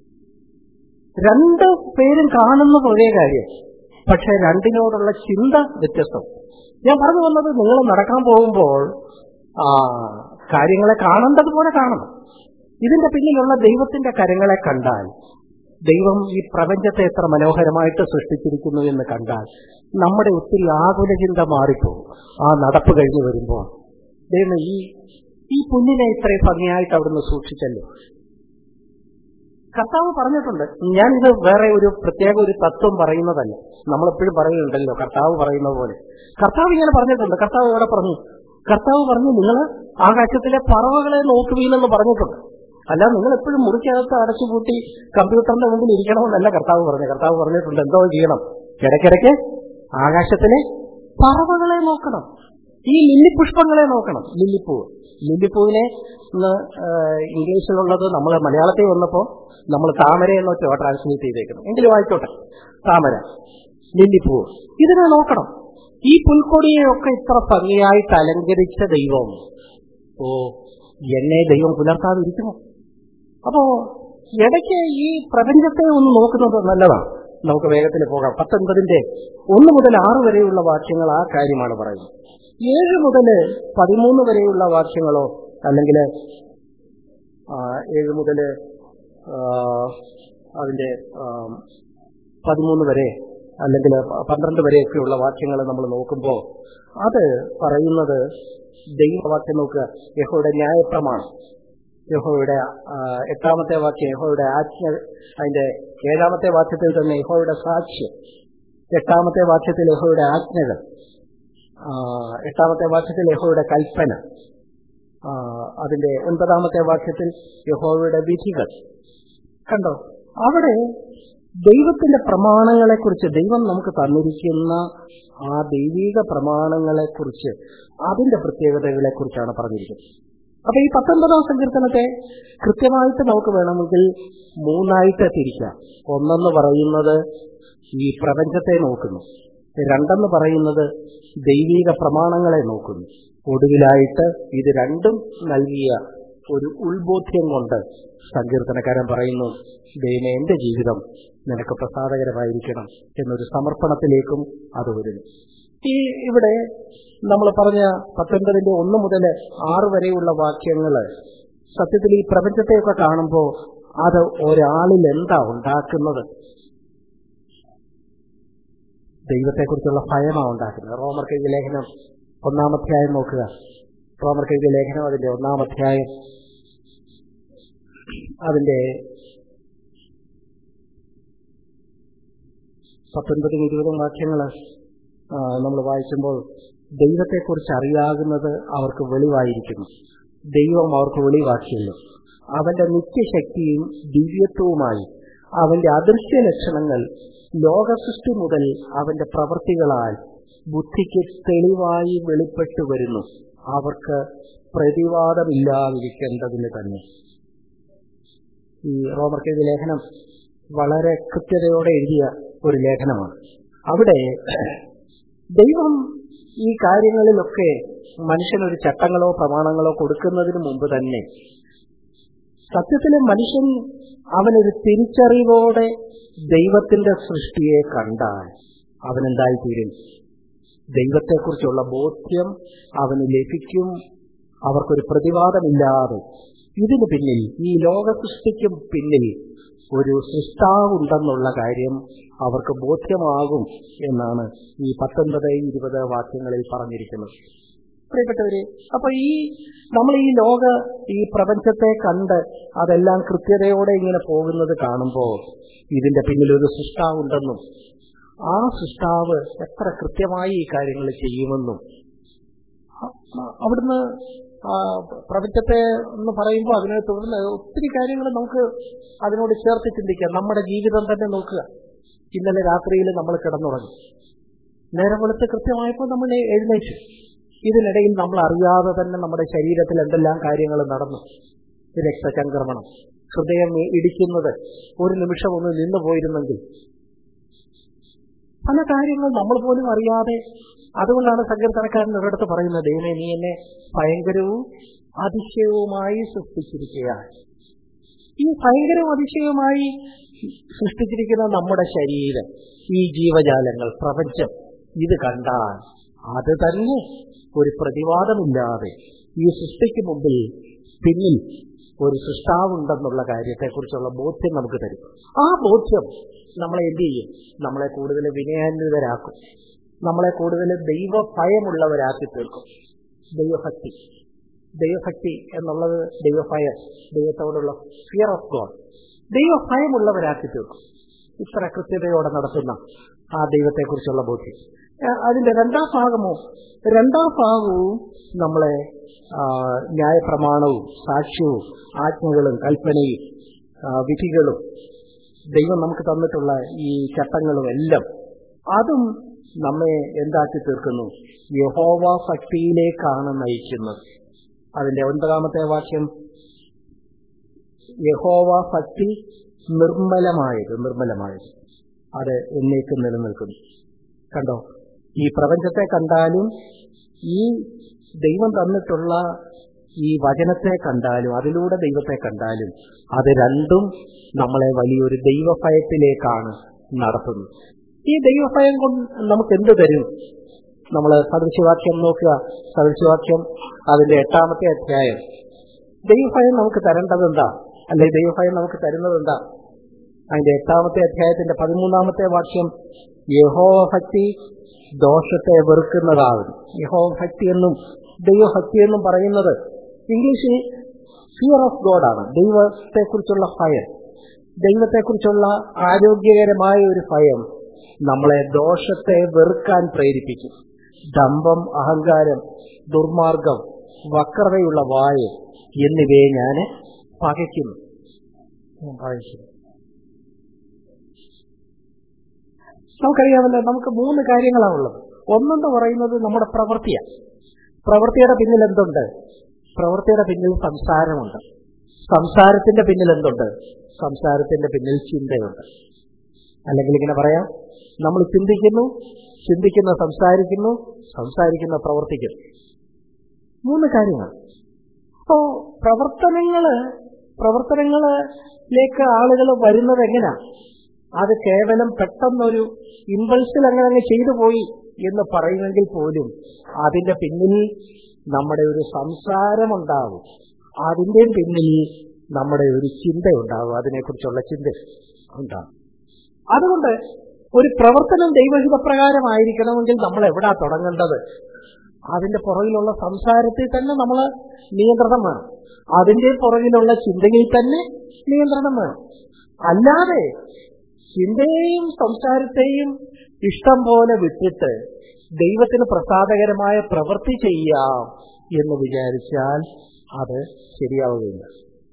രണ്ട് പേരും കാണുന്നത് ഒരേ കാര്യം പക്ഷെ രണ്ടിനോടുള്ള ചിന്ത വ്യത്യസ്തം ഞാൻ പറഞ്ഞു വന്നത് നിങ്ങൾ നടക്കാൻ പോകുമ്പോൾ ആ കാര്യങ്ങളെ കാണേണ്ടതുപോലെ കാണണം ഇതിന്റെ പിന്നിലുള്ള ദൈവത്തിന്റെ കരങ്ങളെ കണ്ടാൽ ദൈവം ഈ പ്രപഞ്ചത്തെ എത്ര മനോഹരമായിട്ട് സൃഷ്ടിച്ചിരിക്കുന്നു എന്ന് കണ്ടാൽ നമ്മുടെ ഒത്തിരി ആകുല ചിന്ത മാറിപ്പോകും ആ നടപ്പ് കഴിഞ്ഞു വരുമ്പോൾ ദൈവം ഈ ഈ പുല്ലിനെ ഇത്രയും ഭംഗിയായിട്ട് അവിടുന്ന് സൂക്ഷിച്ചല്ലോ കർത്താവ് പറഞ്ഞിട്ടുണ്ട് ഞാനിത് വേറെ ഒരു പ്രത്യേക ഒരു തത്വം പറയുന്നതല്ല നമ്മളെപ്പോഴും പറയുന്നുണ്ടല്ലോ കർത്താവ് പറയുന്ന പോലെ കർത്താവ് ഇങ്ങനെ പറഞ്ഞിട്ടുണ്ട് കർത്താവ് ഇവിടെ പറഞ്ഞു കർത്താവ് പറഞ്ഞു നിങ്ങൾ ആകാശത്തിലെ പറവകളെ നോക്കുവീനെന്ന് പറഞ്ഞിട്ടുണ്ട് അല്ല നിങ്ങൾ എപ്പോഴും മുറിക്കകത്ത് അടച്ചുപൂട്ടി കമ്പ്യൂട്ടറിന്റെ മുമ്പിൽ ഇരിക്കണമെന്നല്ല കർത്താവ് പറഞ്ഞു കർത്താവ് പറഞ്ഞിട്ടുണ്ട് എന്തോ ചെയ്യണം ഇടയ്ക്കിടയ്ക്ക് ആകാശത്തിലെ പറവകളെ നോക്കണം ഈ ലില്ലിപുഷ്പങ്ങളെ നോക്കണം ലില്ലിപ്പൂവ് ലില്ലിപ്പൂവിനെ ഇന്ന് ഇംഗ്ലീഷിലുള്ളത് നമ്മൾ മലയാളത്തിൽ വന്നപ്പോൾ നമ്മൾ താമര എന്നൊക്കെ ട്രാൻസ്ലേറ്റ് ചെയ്തേക്കുന്നു എങ്കിലും ആയിക്കോട്ടെ താമര ലില്ലിപ്പൂവ് ഇതിനെ നോക്കണം ഈ പുൽക്കൊടിയെയൊക്കെ ഇത്ര ഭംഗിയായിട്ട് അലങ്കരിച്ച ദൈവം ഓ എന്നെ ദൈവം പുലർത്താതിരിക്കുമോ അപ്പോ ഇടയ്ക്ക് ഈ പ്രപഞ്ചത്തെ ഒന്ന് നോക്കുന്നത് നല്ലതാണ് നമുക്ക് വേഗത്തിൽ പോകാം പത്തൊൻപതിന്റെ ഒന്ന് മുതൽ ആറ് വരെയുള്ള വാക്യങ്ങൾ ആ കാര്യമാണ് പറയുന്നത് ഏഴ് മുതൽ പതിമൂന്ന് വരെയുള്ള വാക്യങ്ങളോ അല്ലെങ്കിൽ ഏഴ് മുതൽ അതിന്റെ പതിമൂന്ന് വരെ അല്ലെങ്കിൽ പന്ത്രണ്ട് വരെയൊക്കെയുള്ള വാക്യങ്ങൾ നമ്മൾ നോക്കുമ്പോൾ അത് പറയുന്നത് ദൈവവാക്യം നോക്കുക യഹോയുടെ ന്യായപ്രമാണം യഹോയുടെ എട്ടാമത്തെ വാക്യം യഹോയുടെ ആജ്ഞ അതിന്റെ ഏഴാമത്തെ വാക്യത്തിൽ തന്നെ യഹോയുടെ സാക്ഷ്യം എട്ടാമത്തെ വാക്യത്തിൽ യഹോയുടെ ആജ്ഞകൾ എട്ടാമത്തെ വാക്യത്തിൽ യഹോയുടെ കൽപ്പന അതിന്റെ ഒൻപതാമത്തെ വാക്യത്തിൽ യഹോയുടെ വിധികൾ കണ്ടോ അവിടെ ദൈവത്തിന്റെ പ്രമാണങ്ങളെക്കുറിച്ച് ദൈവം നമുക്ക് തന്നിരിക്കുന്ന ആ ദൈവിക പ്രമാണങ്ങളെക്കുറിച്ച് അതിന്റെ പ്രത്യേകതകളെ കുറിച്ചാണ് പറഞ്ഞിരിക്കുന്നത് അപ്പൊ ഈ പത്തൊൻപതാം സങ്കീർത്തനത്തെ കൃത്യമായിട്ട് നമുക്ക് വേണമെങ്കിൽ മൂന്നായിട്ട് തിരിക്കാം ഒന്നെന്ന് പറയുന്നത് ഈ പ്രപഞ്ചത്തെ നോക്കുന്നു രണ്ടെന്ന് പറയുന്നത് ദൈവിക പ്രമാണങ്ങളെ നോക്കുന്നു ഒടുവിലായിട്ട് ഇത് രണ്ടും നൽകിയ ഒരു ഉൾബോധ്യം കൊണ്ട് സങ്കീർത്തനക്കാരൻ പറയുന്നു ദൈവമേ എന്റെ ജീവിതം നിനക്ക് പ്രസാദകരമായിരിക്കണം എന്നൊരു സമർപ്പണത്തിലേക്കും അത് വരുന്നു ഈ ഇവിടെ നമ്മൾ പറഞ്ഞ പത്തൊൻപതിന്റെ ഒന്ന് മുതൽ ആറ് വരെയുള്ള വാക്യങ്ങള് സത്യത്തിൽ ഈ പ്രപഞ്ചത്തെയൊക്കെ കാണുമ്പോൾ അത് ഒരാളിൽ എന്താ ഉണ്ടാക്കുന്നത് ദൈവത്തെക്കുറിച്ചുള്ള ഭയമാണ് ഉണ്ടാക്കുന്നത് റോമർ കെഴുതിയ ലേഖനം ഒന്നാമധ്യായം നോക്കുക റോമർ കെഴുതിയ ലേഖനം അതിന്റെ ഒന്നാമധ്യായം അതിന്റെ പത്തൊൻപതും ഇരുപതും വാക്യങ്ങൾ നമ്മൾ വായിക്കുമ്പോൾ ദൈവത്തെക്കുറിച്ച് അറിയാകുന്നത് അവർക്ക് വെളിവായിരിക്കുന്നു ദൈവം അവർക്ക് വെളിവാക്കിയല്ലോ അവന്റെ നിത്യശക്തിയും ദിവ്യത്വവുമായി അവന്റെ അദൃശ്യ ലക്ഷണങ്ങൾ ലോകസൃഷ്ടി മുതൽ അവന്റെ പ്രവൃത്തികളാൽ ബുദ്ധിക്ക് തെളിവായി വെളിപ്പെട്ടു വരുന്നു അവർക്ക് പ്രതിവാദമില്ലാതിരിക്കേണ്ടതിന് തന്നെ ഈ റോമർ കെഴുതിയ ലേഖനം വളരെ കൃത്യതയോടെ എഴുതിയ ഒരു ലേഖനമാണ് അവിടെ ദൈവം ഈ കാര്യങ്ങളിലൊക്കെ മനുഷ്യനൊരു ചട്ടങ്ങളോ പ്രമാണങ്ങളോ കൊടുക്കുന്നതിന് മുമ്പ് തന്നെ സത്യത്തിലെ മനുഷ്യൻ അവനൊരു തിരിച്ചറിവോടെ ദൈവത്തിന്റെ സൃഷ്ടിയെ കണ്ടാൽ അവനെന്തായിത്തീരും ദൈവത്തെക്കുറിച്ചുള്ള ബോധ്യം അവന് ലഭിക്കും അവർക്കൊരു പ്രതിവാദമില്ലാതെ ഇതിനു പിന്നിൽ ഈ ലോക സൃഷ്ടിക്കും പിന്നിൽ ഒരു സൃഷ്ടാവുണ്ടെന്നുള്ള കാര്യം അവർക്ക് ബോധ്യമാകും എന്നാണ് ഈ പത്തൊൻപത് ഇരുപത് വാക്യങ്ങളിൽ പറഞ്ഞിരിക്കുന്നത് പ്രിയപ്പെട്ടവരെ അപ്പൊ ഈ നമ്മൾ ഈ ലോക ഈ പ്രപഞ്ചത്തെ കണ്ട് അതെല്ലാം കൃത്യതയോടെ ഇങ്ങനെ പോകുന്നത് കാണുമ്പോൾ ഇതിന്റെ പിന്നിൽ ഒരു സൃഷ്ടാവുണ്ടെന്നും ആ സൃഷ്ടാവ് എത്ര കൃത്യമായി ഈ കാര്യങ്ങൾ ചെയ്യുമെന്നും അവിടുന്ന് പ്രപഞ്ചത്തെ എന്ന് പറയുമ്പോൾ അതിനെ തുടർന്ന് ഒത്തിരി കാര്യങ്ങൾ നമുക്ക് അതിനോട് ചേർത്ത് ചിന്തിക്കാം നമ്മുടെ ജീവിതം തന്നെ നോക്കുക ഇന്നലെ രാത്രിയിൽ നമ്മൾ കിടന്നുറങ്ങി നേരെ വെളുത്ത് കൃത്യമായപ്പോൾ നമ്മൾ എഴുന്നേറ്റു ഇതിനിടയിൽ നമ്മൾ അറിയാതെ തന്നെ നമ്മുടെ ശരീരത്തിൽ എന്തെല്ലാം കാര്യങ്ങൾ നടന്നു രക്തചംക്രമണം ഹൃദയം ഇടിക്കുന്നത് ഒരു നിമിഷം ഒന്ന് നിന്നു പോയിരുന്നെങ്കിൽ പല കാര്യങ്ങൾ നമ്മൾ പോലും അറിയാതെ അതുകൊണ്ടാണ് സങ്കീർത്തനക്കാരൻ ഒരിടത്ത് പറയുന്നത് ദൈവമേ നീ എന്നെ ഭയങ്കരവും അതിശയവുമായി സൃഷ്ടിച്ചിരിക്കുകയാണ് ഈ ഭയങ്കരവും അതിശയവുമായി സൃഷ്ടിച്ചിരിക്കുന്ന നമ്മുടെ ശരീരം ഈ ജീവജാലങ്ങൾ പ്രപഞ്ചം ഇത് കണ്ടാൽ അത് തന്നെ ഒരു പ്രതിവാദമില്ലാതെ ഈ സൃഷ്ടിക്ക് മുമ്പിൽ പിന്നിൽ ഒരു സൃഷ്ടാവുണ്ടെന്നുള്ള കാര്യത്തെക്കുറിച്ചുള്ള ബോധ്യം നമുക്ക് തരും ആ ബോധ്യം നമ്മളെ എന്ത് ചെയ്യും നമ്മളെ കൂടുതൽ വിനയാന്വിതരാക്കും നമ്മളെ കൂടുതൽ ദൈവഭയമുള്ളവരാക്കി തീർക്കും ദൈവഭക്തി ദൈവഭക്തി എന്നുള്ളത് ദൈവഭയം ദൈവത്തോടുള്ള ഫിയർ ഓഫ് ഗോഡ് ദൈവഭയമുള്ളവരാക്കി തീർക്കും ഇത്ര കൃത്യതയോടെ നടത്തുന്ന ആ ദൈവത്തെക്കുറിച്ചുള്ള ബോധ്യം ആ, അതിന്റെ രണ്ടാം ഭാഗമോ രണ്ടാം ഭാഗവും നമ്മളെ ആ, ന്യായപ്രമാണവും സാക്ഷ്യവും ആജ്ഞകളും കൽപ്പനയും ആ, വിധികളും ദൈവം നമുക്ക് തന്നിട്ടുള്ള ഈ ചട്ടങ്ങളും എല്ലാം അതും നമ്മെ എന്താക്കി തീർക്കുന്നു യഹോവ ഭക്തിയിലേക്കാണ് നയിക്കുന്നത് അതിന്റെ ഒൻപതാമത്തെ വാക്യം യഹോവ ഭക്തി നിർമ്മലമായത് നിർമ്മലമായത് അത് എന്നേക്കും നിലനിൽക്കുന്നു കണ്ടോ ഈ പ്രപഞ്ചത്തെ കണ്ടാലും ഈ ദൈവം തന്നിട്ടുള്ള ഈ വചനത്തെ കണ്ടാലും അതിലൂടെ ദൈവത്തെ കണ്ടാലും അത് രണ്ടും നമ്മളെ വലിയൊരു ദൈവഭയത്തിലേക്കാണ് നടത്തുന്നത് ഈ ദൈവഭയം കൊണ്ട് നമുക്ക് എന്ത് തരും നമ്മൾ സദൃശവാക്യം നോക്കുക സദൃശവാക്യം അതിന്റെ എട്ടാമത്തെ അധ്യായം ദൈവഭയം നമുക്ക് തരേണ്ടത് എന്താ അല്ലെ ദൈവഭയം നമുക്ക് തരുന്നത് എന്താ അതിന്റെ എട്ടാമത്തെ അധ്യായത്തിന്റെ പതിമൂന്നാമത്തെ വാക്യം യഹോഭക്തി ദോഷത്തെ വെറുക്കുന്നതാകുന്നു യഹോഭക്തി എന്നും ദൈവഭക്തി എന്നും പറയുന്നത് ഇംഗ്ലീഷിൽ ഫിയർ ഓഫ് ഗോഡാണ് ദൈവത്തെക്കുറിച്ചുള്ള ഭയം ദൈവത്തെക്കുറിച്ചുള്ള ആരോഗ്യകരമായ ഒരു ഭയം നമ്മളെ ദോഷത്തെ വെറുക്കാൻ പ്രേരിപ്പിക്കും ദമ്പം അഹങ്കാരം ദുർമാർഗം വക്രതയുള്ള വായ് എന്നിവയെ ഞാൻ പകയ്ക്കുന്നു ഞാൻ പകയ്ക്കുന്നു നമുക്കറിയാമല്ലോ നമുക്ക് മൂന്ന് കാര്യങ്ങളാണുള്ളത് ഒന്നെന്ന് പറയുന്നത് നമ്മുടെ പ്രവൃത്തിയാണ് പ്രവൃത്തിയുടെ പിന്നിൽ എന്തുണ്ട് പ്രവൃത്തിയുടെ പിന്നിൽ സംസാരമുണ്ട് സംസാരത്തിന്റെ പിന്നിൽ എന്തുണ്ട് സംസാരത്തിന്റെ പിന്നിൽ ചിന്തയുണ്ട് അല്ലെങ്കിൽ ഇങ്ങനെ പറയാം നമ്മൾ ചിന്തിക്കുന്നു ചിന്തിക്കുന്ന സംസാരിക്കുന്നു സംസാരിക്കുന്ന പ്രവർത്തിക്കുന്നു മൂന്ന് കാര്യങ്ങൾ അപ്പോ പ്രവർത്തനങ്ങള് പ്രവർത്തനങ്ങളിലേക്ക് ആളുകൾ വരുന്നത് എങ്ങനെയാ അത് കേവലം പെട്ടെന്നൊരു ഇമ്പൾസിൽ അങ്ങനെ അങ്ങ് ചെയ്തു പോയി എന്ന് പറയുമെങ്കിൽ പോലും അതിന്റെ പിന്നിൽ നമ്മുടെ ഒരു സംസാരമുണ്ടാവും അതിന്റെ പിന്നിൽ നമ്മുടെ ഒരു ചിന്തയുണ്ടാവും അതിനെക്കുറിച്ചുള്ള ചിന്ത ഉണ്ടാവും അതുകൊണ്ട് ഒരു പ്രവർത്തനം ദൈവഹിതപ്രകാരമായിരിക്കണമെങ്കിൽ നമ്മൾ എവിടാ തുടങ്ങേണ്ടത് അതിന്റെ പുറകിലുള്ള സംസാരത്തിൽ തന്നെ നമ്മൾ നിയന്ത്രണം വേണം അതിന്റെ പുറകിലുള്ള ചിന്തയിൽ തന്നെ നിയന്ത്രണം വേണം അല്ലാതെ ചിന്തയെയും സംസാരത്തെയും ഇഷ്ടം പോലെ വിട്ടിട്ട് ദൈവത്തിന് പ്രസാദകരമായ പ്രവൃത്തി ചെയ്യാം എന്ന് വിചാരിച്ചാൽ അത് ശരിയാവുകയില്ല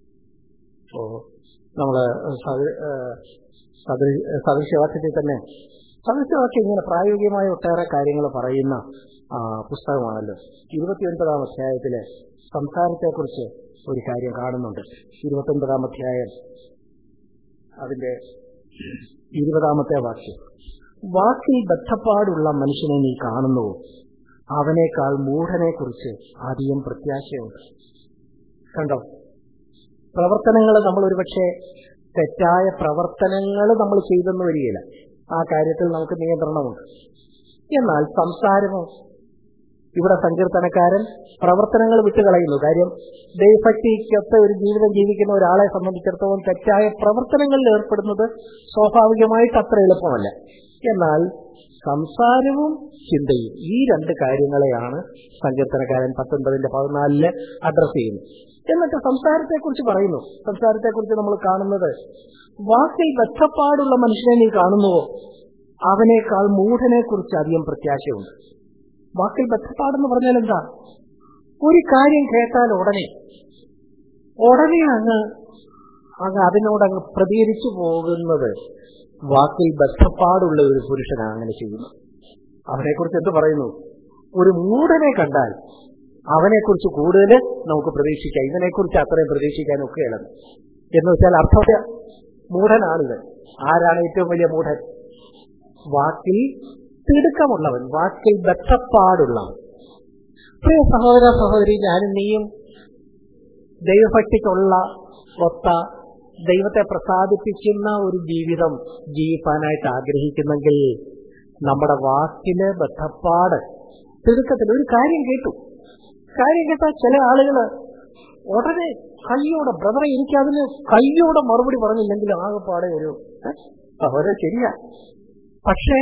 ഓ നമ്മള് സദൃ- ഏഹ് സദൃ- സദൃശവാക്യത്തിൽ തന്നെ സദൃശവാക്യം ഇങ്ങനെ പ്രായോഗികമായ ഒട്ടേറെ കാര്യങ്ങൾ പറയുന്ന ആ, പുസ്തകമാണല്ലോ ഇരുപത്തിയൊൻപതാം അധ്യായത്തിലെ സംസാരത്തെക്കുറിച്ച് ഒരു കാര്യം കാണുന്നുണ്ട് ഇരുപത്തൊൻപതാം അധ്യായം അതിന്റെ ഇരുപതാമത്തെ വാക്യം വാക്കിൽ ബദ്ധപ്പാടുള്ള മനുഷ്യനെ നീ കാണുന്നുവോ അവനേക്കാൾ മൂഢനെ കുറിച്ച് അധികം പ്രത്യാശയുണ്ട് കണ്ടോ പ്രവർത്തനങ്ങൾ നമ്മൾ ഒരുപക്ഷെ തെറ്റായ പ്രവർത്തനങ്ങൾ നമ്മൾ ചെയ്തെന്ന് വരികയില്ല ആ കാര്യത്തിൽ നമുക്ക് നിയന്ത്രണമുണ്ട് എന്നാൽ സംസാരമോ ഇവിടെ സങ്കീർത്തനക്കാരൻ പ്രവർത്തനങ്ങൾ വിട്ടുകളയുന്നു കാര്യം ദൈവഭക്തിക്കൊത്ത ഒരു ജീവിതം ജീവിക്കുന്ന ഒരാളെ സംബന്ധിച്ചിടത്തോളം തെറ്റായ പ്രവർത്തനങ്ങളിൽ ഏർപ്പെടുന്നത് സ്വാഭാവികമായിട്ട് അത്ര എളുപ്പമല്ല എന്നാൽ സംസാരവും ചിന്തയും ഈ രണ്ട് കാര്യങ്ങളെയാണ് സങ്കീർത്തനക്കാരൻ പത്തൊൻപതിന്റെ പതിനാലില് അഡ്രസ് ചെയ്യുന്നത് എന്നിട്ട് സംസാരത്തെക്കുറിച്ച് പറയുന്നു സംസാരത്തെക്കുറിച്ച് നമ്മൾ കാണുന്നത് വാക്കിൽ ബദ്ധപ്പാടുള്ള മനുഷ്യനെ നീ കാണുന്നുവോ അവനേക്കാൾ മൂഢനെ കുറിച്ച് അധികം പ്രത്യാശയുണ്ട് വാക്കിൽ ബദ്ധപ്പാടെന്ന് പറഞ്ഞാൽ എന്താ ഒരു കാര്യം കേട്ടാൽ ഉടനെ ഉടനെ അങ്ങ് അങ്ങ് അതിനോട് അങ്ങ് പ്രതികരിച്ചു പോകുന്നത് വാക്കിൽ ബദ്ധപ്പാടുള്ള ഒരു പുരുഷനാണ് അങ്ങനെ ചെയ്യുന്നത് അവനെക്കുറിച്ച് എന്ത് പറയുന്നു ഒരു മൂഢനെ കണ്ടാൽ അവനെക്കുറിച്ച് കൂടുതൽ നമുക്ക് പ്രതീക്ഷിക്കാം ഇതിനെക്കുറിച്ച് അത്രയും പ്രതീക്ഷിക്കാൻ ഒക്കെയാണ് എന്ന് വെച്ചാൽ അർത്ഥം മൂഢനാണിത് ആരാണ് ഏറ്റവും വലിയ മൂഢൻ വാക്കിൽ തിടുക്കമുള്ളവൻ വാക്കിൽ ബദ്ധപ്പാടുള്ളവൻ പ്രിയ സഹോദര സഹോദരി ഞാനും നീയും ദൈവഭക്തിക്കുള്ള ഒത്ത ദൈവത്തെ പ്രസാദിപ്പിക്കുന്ന ഒരു ജീവിതം ജീവിക്കാനായിട്ട് ആഗ്രഹിക്കുന്നെങ്കിൽ നമ്മുടെ വാക്കില് ബദ്ധപ്പാട് തിടുക്കത്തിൽ ഒരു കാര്യം കേട്ടു കാര്യം കേട്ടാൽ ചില ആളുകള് ഉടനെ കയ്യോടെ ബ്രദറെ എനിക്കതിന് കയ്യോടെ മറുപടി പറഞ്ഞില്ലെങ്കിൽ ആകെപ്പാടെ ഒരു സഹോദര ശരിയാ പക്ഷേ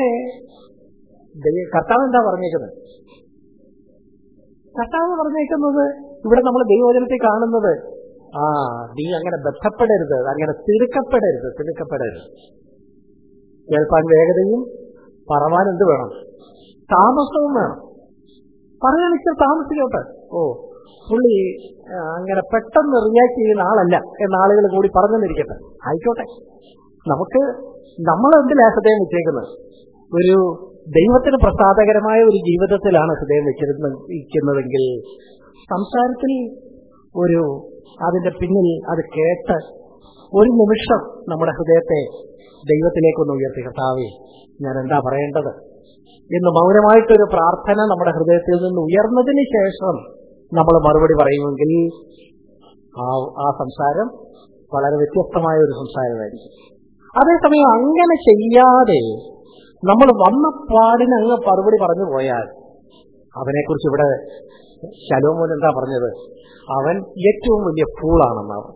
ദൈവ- കർത്താവ് എന്താ പറഞ്ഞേക്കുന്നത് കർത്താവ് പറഞ്ഞേക്കുന്നത് ഇവിടെ നമ്മൾ ദൈവവചനത്തിൽ കാണുന്നത് ആ നീ അങ്ങനെ ബന്ധപ്പെടരുത് അങ്ങനെ തിടുക്കപ്പെടരുത് തിടുക്കപ്പെടരുത് കേൾപ്പാൻ വേഗതയും പറവാൻ എന്ത് വേണം താമസവും വേണം പറയാൻ ഇച്ചിരി താമസിക്കട്ടെ ഓ പുള്ളി ആ, അങ്ങനെ പെട്ടെന്ന് റിയാക്ട് ചെയ്യുന്ന ആളല്ല എന്ന ആളുകൾ കൂടി പറഞ്ഞെന്നിരിക്കട്ടെ ആയിക്കോട്ടെ നമുക്ക് നമ്മൾ എന്തിലാ ഹൃദയം വെച്ചേക്കുന്നത് ഒരു ദൈവത്തിന് പ്രസാദകരമായ ഒരു ജീവിതത്തിലാണ് ഹൃദയം വെച്ചിരുന്ന ഇരിക്കുന്നതെങ്കിൽ സംസാരത്തിൽ ഒരു അതിന്റെ പിന്നിൽ അത് കേട്ട് ഒരു നിമിഷം നമ്മുടെ ഹൃദയത്തെ ദൈവത്തിലേക്കൊന്ന് ഉയർത്തി കർത്താവേ ഞാൻ എന്താ പറയേണ്ടത് എന്ന് മൗനമായിട്ടൊരു പ്രാർത്ഥന നമ്മുടെ ഹൃദയത്തിൽ നിന്ന് ഉയർന്നതിന് ശേഷം നമ്മൾ മറുപടി പറയുമെങ്കിൽ ആ ആ സംസാരം വളരെ വ്യത്യസ്തമായ ഒരു സംസാരമായിരിക്കും അതേസമയം അങ്ങനെ ചെയ്യാതെ നമ്മൾ വന്ന പാടിന് അങ്ങ് മറുപടി പറഞ്ഞു പോയാൽ അവനെക്കുറിച്ച് ഇവിടെ ശലോമോൻ എന്താ പറഞ്ഞത് അവൻ ഏറ്റവും വലിയ ഫൂളാണെന്നാണ്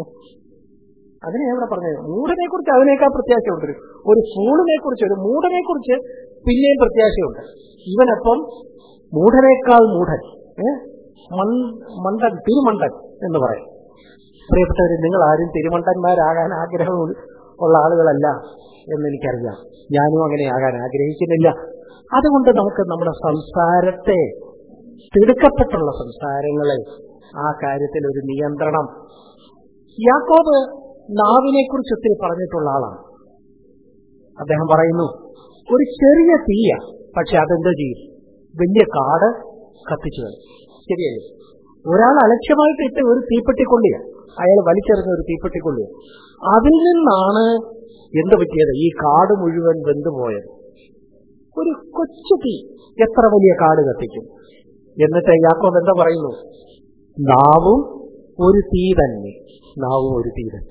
അതിനെ ഇവിടെ പറഞ്ഞത് മൂടനെ കുറിച്ച് അതിനേക്കാൾ പ്രത്യാശയുണ്ട് ഒരു ഫൂളിനെ കുറിച്ച് ഒരു മൂടനെ കുറിച്ച് പിന്നെയും പ്രത്യാശയുണ്ട് ഇവനപ്പം മൂഢനേക്കാൾ മൂഢൻ ഏ? മൺ- മണ്ടൻ തിരുമണ്ടൻ എന്ന് പറയും പ്രിയപ്പെട്ടവര് നിങ്ങൾ ആരും തിരുമണ്ടന്മാരാകാൻ ആഗ്രഹം ഉള്ള ആളുകളല്ല എന്ന് എനിക്കറിയാം ഞാനും അങ്ങനെ ആകാൻ ആഗ്രഹിക്കുന്നില്ല അതുകൊണ്ട് നമുക്ക് നമ്മുടെ സംസാരത്തെ തിടുക്കപ്പെട്ടുള്ള സംസാരങ്ങളെ ആ കാര്യത്തിൽ ഒരു നിയന്ത്രണം യാക്കോബ് നാവിനെ കുറിച്ച് ഒത്തിരി പറഞ്ഞിട്ടുള്ള ആളാണ് അദ്ദേഹം പറയുന്നു ഒരു ചെറിയ തീയ പക്ഷെ അതെന്താ ചെയ്യും വലിയ കാട് കത്തിച്ചു കളയും ശരിയല്ലേ ഒരാൾ അലക്ഷ്യമായിട്ട് ഇട്ട് ഒരു തീപ്പെട്ടിക്കൊള്ളിയ അയാൾ വലിച്ചെറിഞ്ഞ ഒരു തീപ്പെട്ടിക്കൊള്ളിയ അതിൽ നിന്നാണ് എന്ത് പറ്റിയത് ഈ കാട് മുഴുവൻ വെന്തുപോയത് ഒരു കൊച്ചു തീ എത്ര വലിയ കാട് കത്തിക്കും എന്നിട്ട് യാക്കോബ് എന്താ പറയുന്നു നാവും ഒരു തീ തന്നെ നാവും ഒരു തീ തന്നെ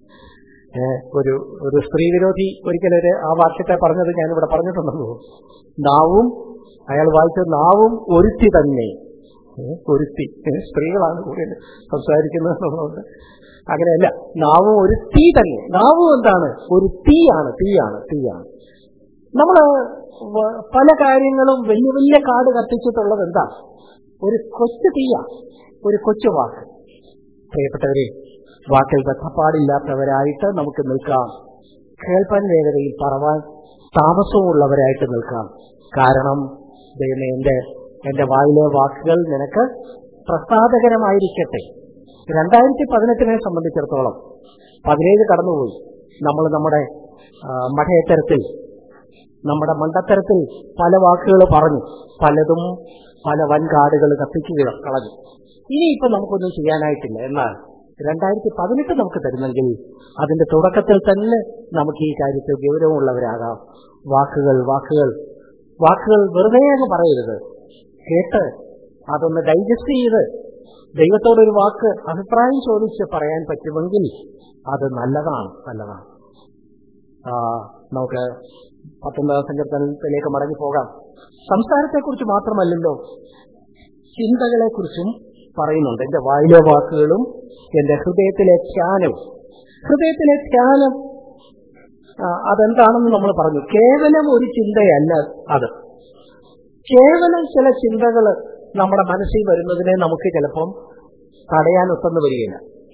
ഏ, ഒരു ഒരു സ്ത്രീ വിരോധി ഒരിക്കലൊരു ആ വാക്യത്തെ പറഞ്ഞത് ഞാനിവിടെ പറഞ്ഞിട്ടുണ്ടെന്നു നാവും അയാൾ വായിച്ച നാവും ഒരുത്തി തന്നെ ഏ, ഒരുത്തി ഏ, സ്ത്രീകളാണ് കൂടുതൽ സംസാരിക്കുന്നത് എന്നുള്ളതുകൊണ്ട് അങ്ങനെയല്ല നാവും ഒരു തീ തന്നെ നാവും എന്താണ് ഒരു തീയാണ് തീയാണ് തീയാണ് നമ്മള് വ- പല കാര്യങ്ങളും വലിയ വലിയ കാട് കത്തിച്ചിട്ടുള്ളത് എന്താ ഒരു കൊച്ചു തീയ ഒരു കൊച്ചു വാക്ക് പ്രിയപ്പെട്ടവരെ വാക്കിൽ ബന്ധപ്പാടില്ലാത്തവരായിട്ട് നമുക്ക് നിൽക്കാം കേൾപ്പാൻ വേഗതയിൽ പറവാൻ താമസമുള്ളവരായിട്ട് നിൽക്കാം കാരണം ദൈവമേ എന്റെ എന്റെ വായിലെ വാക്കുകൾ നിനക്ക് പ്രസാദകരമായിരിക്കട്ടെ രണ്ടായിരത്തി പതിനെട്ടിനെ സംബന്ധിച്ചിടത്തോളം പതിനേഴ് കടന്നുപോയി നമ്മൾ നമ്മുടെ ആ, മഠയത്തരത്തിൽ നമ്മുടെ മണ്ടത്തരത്തിൽ പല വാക്കുകൾ പറഞ്ഞു പലതും പല വൻകാടുകൾ കത്തിച്ചു കളഞ്ഞു ഇനിയിപ്പോ നമുക്കൊന്നും ചെയ്യാനായിട്ടില്ല എന്നാൽ രണ്ടായിരത്തി പതിനെട്ട് നമുക്ക് തരുന്നെങ്കിൽ അതിന്റെ തുടക്കത്തിൽ തന്നെ നമുക്ക് ഈ കാര്യത്തിൽ ഗൗരവമുള്ളവരാകാം വാക്കുകൾ വാക്കുകൾ വാക്കുകൾ വെറുതെ അങ്ങ് പറയരുത് കേട്ട് അതൊന്ന് ഡൈജസ്റ്റ് ചെയ്ത് ദൈവത്തോടൊരു വാക്ക് അഭിപ്രായം ചോദിച്ച് പറയാൻ പറ്റുമെങ്കിൽ അത് നല്ലതാണ് നല്ലതാണ് ആ, നമുക്ക് പത്തൊമ്പതാം സങ്കീർത്തനത്തിലേക്ക് മടങ്ങി പോകാം സംസാരത്തെക്കുറിച്ച് മാത്രമല്ലല്ലോ ചിന്തകളെക്കുറിച്ചും പറയുന്നുണ്ട് എന്റെ വായിലെ വാക്കുകളും എന്റെ ഹൃദയത്തിലെ ധ്യാനവും ഹൃദയത്തിലെ ധ്യാനം ആ, അതെന്താണെന്ന് നമ്മൾ പറഞ്ഞു കേവലം ഒരു ചിന്തയല്ല അത് കേവലം ചില ചിന്തകൾ നമ്മുടെ മനസ്സിൽ വരുന്നതിനെ നമുക്ക് ചിലപ്പം തടയാൻ ഒത്തെന്ന് വരികയില്ല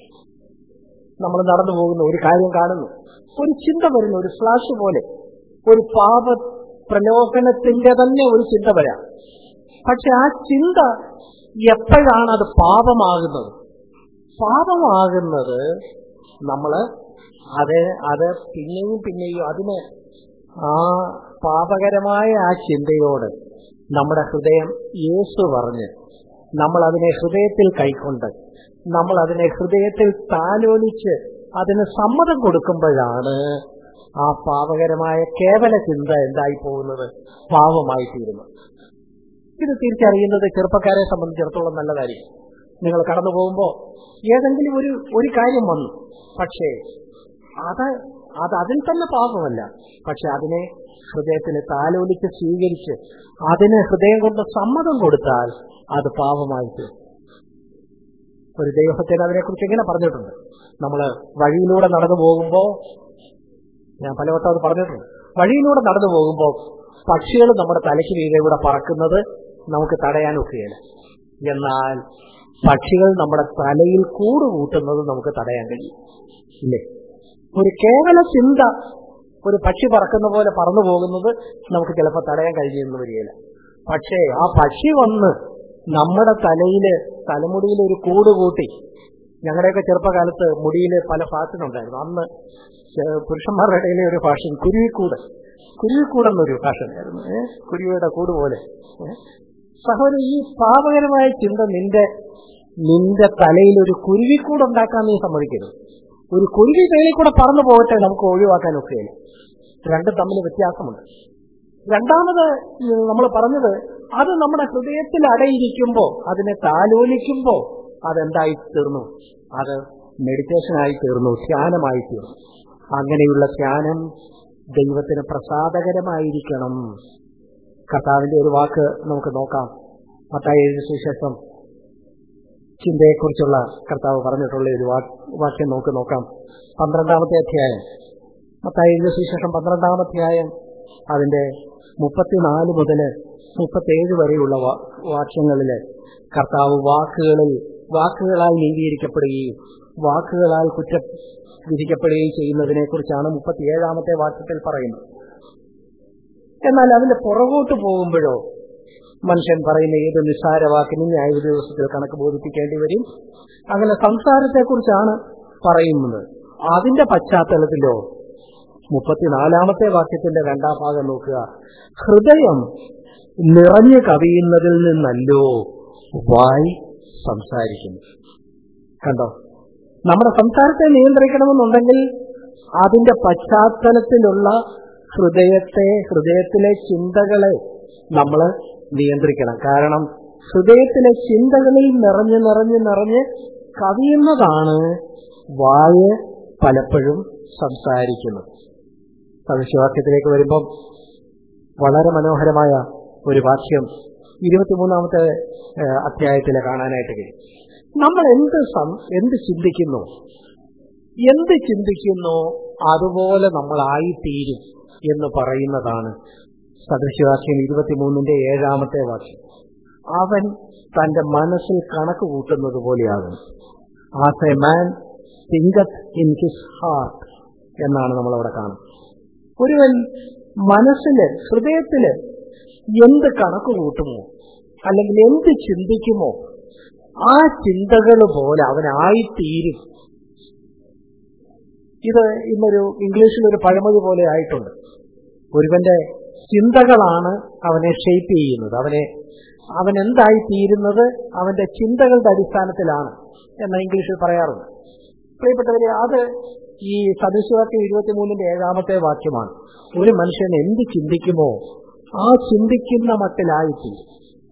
നമ്മൾ നടന്നു പോകുന്നു ഒരു കാര്യം കാണുന്നു ഒരു ചിന്ത വരുന്നു ഒരു ഫ്ലാഷ് പോലെ ഒരു പാപ പ്രലോഭനത്തിന്റെ തന്നെ ഒരു ചിന്ത വരാം പക്ഷെ ആ ചിന്ത എപ്പോഴാണ് അത് പാപമാകുന്നത് പാപമാകുന്നത് നമ്മള് അത് അത് പിന്നെയും പിന്നെയും അതിന് ആ പാപകരമായ ആ ചിന്തയോട് നമ്മുടെ ഹൃദയം യേശു പറഞ്ഞ് നമ്മൾ അതിനെ ഹൃദയത്തിൽ കൈക്കൊണ്ട് നമ്മൾ അതിനെ ഹൃദയത്തിൽ താലോലിച്ച് അതിന് സമ്മതം കൊടുക്കുമ്പോഴാണ് ആ പാപകരമായ കേവല ചിന്ത എന്തായി പോകുന്നത് പാപമായി തീരുന്നത് ഇത് തിരിച്ചറിയുന്നത് ചെറുപ്പക്കാരെ സംബന്ധിച്ചിടത്തോളം നല്ലതായിരിക്കും നിങ്ങൾ കടന്നു പോകുമ്പോൾ ഏതെങ്കിലും ഒരു ഒരു കാര്യം വന്നു പക്ഷേ അത് അത് അതിൽ തന്നെ പാപമല്ല പക്ഷെ അതിനെ ഹൃദയത്തിന് താലോലിച്ച് സ്വീകരിച്ച് അതിന് ഹൃദയം കൊണ്ട് സമ്മതം കൊടുത്താൽ അത് പാപമായി തീരും ഒരു ദൈവത്തിന് അതിനെക്കുറിച്ച് ഇങ്ങനെ പറഞ്ഞിട്ടുണ്ട് നമ്മൾ വഴിയിലൂടെ നടന്നു പോകുമ്പോൾ ഞാൻ പലവട്ടം അത് പറഞ്ഞിട്ടുണ്ട് വഴിയിലൂടെ നടന്നു പോകുമ്പോൾ പക്ഷികൾ നമ്മുടെ തലയ്ക്ക് മീതെ കൂടെ പറക്കുന്നത് നമുക്ക് തടയാൻ ഒക്കുകയില്ല എന്നാൽ പക്ഷികൾ നമ്മുടെ തലയിൽ കൂട് കൂട്ടുന്നത് നമുക്ക് തടയാൻ കഴിയും ഇല്ലേ ഒരു കേവല ചിന്ത ഒരു പക്ഷി പറക്കുന്ന പോലെ പറന്നു പോകുന്നത് നമുക്ക് ചിലപ്പോൾ തടയാൻ കഴിയുമെന്ന് വരികയില്ല പക്ഷേ ആ പക്ഷി വന്ന് നമ്മുടെ തലയില് തലമുടിയിൽ ഒരു കൂട് കൂട്ടി ഞങ്ങളുടെയൊക്കെ ചെറുപ്പകാലത്ത് മുടിയിൽ പല ഫാഷൻ ഉണ്ടായിരുന്നു അന്ന് ചെ- പുരുഷന്മാരുടെ ഇടയിലെ ഒരു ഫാഷൻ കുരുവിക്കൂട് കുരുവിക്കൂടെന്നൊരു ഫാഷനായിരുന്നു ഏഹ് കുരുവിയുടെ കൂട് പോലെ ഏഹ് സഹോദരൻ ഈ പാപകരമായ ചിന്ത നിന്റെ നിന്റെ തലയിൽ ഒരു കുരുവിക്കൂട് ഉണ്ടാക്കാൻ നീ സമ്മതിക്കരുത് ഒരു കുരുവി തേളിൽ കൂടെ പറന്നു പോകട്ടെ നമുക്ക് ഒഴിവാക്കാൻ ഒക്കെയില്ല രണ്ടും തമ്മിൽ വ്യത്യാസമുണ്ട് രണ്ടാമത് നമ്മൾ പറഞ്ഞത് അത് നമ്മുടെ ഹൃദയത്തിൽ അടയിരിക്കുമ്പോൾ അതിനെ താലോലിക്കുമ്പോൾ അതെന്തായി തീർന്നു അത് മെഡിറ്റേഷൻ ആയി തീർന്നു ധ്യാനമായി തീർന്നു അങ്ങനെയുള്ള ധ്യാനം ദൈവത്തിന് പ്രസാദകരമായിരിക്കണം കർത്താവിന്റെ ഒരു വാക്ക് നമുക്ക് നോക്കാം മത്തായി എഴുതിയ സുവിശേഷം ചിന്തയെക്കുറിച്ചുള്ള കർത്താവ് പറഞ്ഞിട്ടുള്ള ഒരു വാ- വാക്യം നമുക്ക് നോക്കാം പന്ത്രണ്ടാമത്തെ അധ്യായം മത്തായി എഴുതിയ സുവിശേഷം പന്ത്രണ്ടാമത്തെ അധ്യായം അതിന്റെ മുപ്പത്തിനാല് മുതൽ മുപ്പത്തേഴ് വരെയുള്ള വാ- വാക്യങ്ങളില് കർത്താവ് വാക്കുകളിൽ വാക്കുകളാൽ നീതീകരിക്കപ്പെടുകയും വാക്കുകളാൽ കുറ്റ വിധിക്കപ്പെടുകയും ചെയ്യുന്നതിനെ കുറിച്ചാണ് മുപ്പത്തിയേഴാമത്തെ വാക്യത്തിൽ പറയുന്നത് എന്നാൽ അതിന്റെ പുറകോട്ട് പോകുമ്പോഴോ മനുഷ്യൻ പറയുന്ന ഏത് നിസ്സാര വാക്കിനും ന്യായ ദിവസത്തിൽ കണക്ക് ബോധിപ്പിക്കേണ്ടി വരും അങ്ങനെ സംസാരത്തെക്കുറിച്ചാണ് പറയുന്നത് അതിന്റെ പശ്ചാത്തലത്തിലോ മുപ്പത്തിനാലാമത്തെ വാക്യത്തിന്റെ രണ്ടാം ഭാഗം നോക്കുക ഹൃദയം നിറഞ്ഞു കവിയുന്നതിൽ നിന്നല്ലോ വായി സംസാരിക്കുന്നു കണ്ടോ നമ്മുടെ സംസാരത്തെ നിയന്ത്രിക്കണമെന്നുണ്ടെങ്കിൽ അതിന്റെ പശ്ചാത്തലത്തിലുള്ള ഹൃദയത്തെ ഹൃദയത്തിലെ ചിന്തകളെ നമ്മൾ നിയന്ത്രിക്കണം കാരണം ഹൃദയത്തിലെ ചിന്തകളിൽ നിറഞ്ഞ് നിറഞ്ഞ് നിറഞ്ഞ് കവിയുന്നതാണ് വായ പലപ്പോഴും സംസാരിക്കുന്നത് സദൃശവാക്യത്തിലേക്ക് വരുമ്പം വളരെ മനോഹരമായ ഒരു വാക്യം ഇരുപത്തിമൂന്നാമത്തെ ഏഹ്, അധ്യായത്തിലെ കാണാനായിട്ട് കഴിയും നമ്മൾ എന്ത് സം- എന്ത് ചിന്തിക്കുന്നു എന്ത് ചിന്തിക്കുന്നു അതുപോലെ നമ്മളായിത്തീരും എന്ന് പറയുന്നതാണ് സദൃശവാക്യം ഇരുപത്തിമൂന്നിന്റെ ഏഴാമത്തെ വാക്യം അവൻ തന്റെ മനസ്സിൽ കണക്ക് കൂട്ടുന്നത് പോലെയാകും as a man thinketh in his heart എന്നാണ് നമ്മൾ അവിടെ കാണുന്നത് ഒരുവൻ മനസ്സില് ഹൃദയത്തില് എന്ത് കണക്ക് കൂട്ടുമോ അല്ലെങ്കിൽ എന്ത് ചിന്തിക്കുമോ ആ ചിന്തകൾ പോലെ അവനായിത്തീരും ഇത് ഇന്നൊരു ഇംഗ്ലീഷിൽ ഒരു പഴമൊഴി പോലെ ആയിട്ടുണ്ട് ഒരുവന്റെ ചിന്തകളാണ് അവനെ ഷെയ്പ്പ് ചെയ്യുന്നത് അവനെ അവൻ എന്തായി തീരുന്നത് അവന്റെ ചിന്തകളുടെ അടിസ്ഥാനത്തിലാണ് എന്ന് ഇംഗ്ലീഷിൽ പറയാറുണ്ട് പ്രിയപ്പെട്ടവരെ അത് ഈ സദൃശവാക്യം ഇരുപത്തിമൂന്നിന്റെ ഏഴാമത്തെ വാക്യമാണ് ഒരു മനുഷ്യൻ എന്ത് ചിന്തിക്കുമോ ആ ചിന്തിക്കുന്ന മട്ടിലായിത്തീരും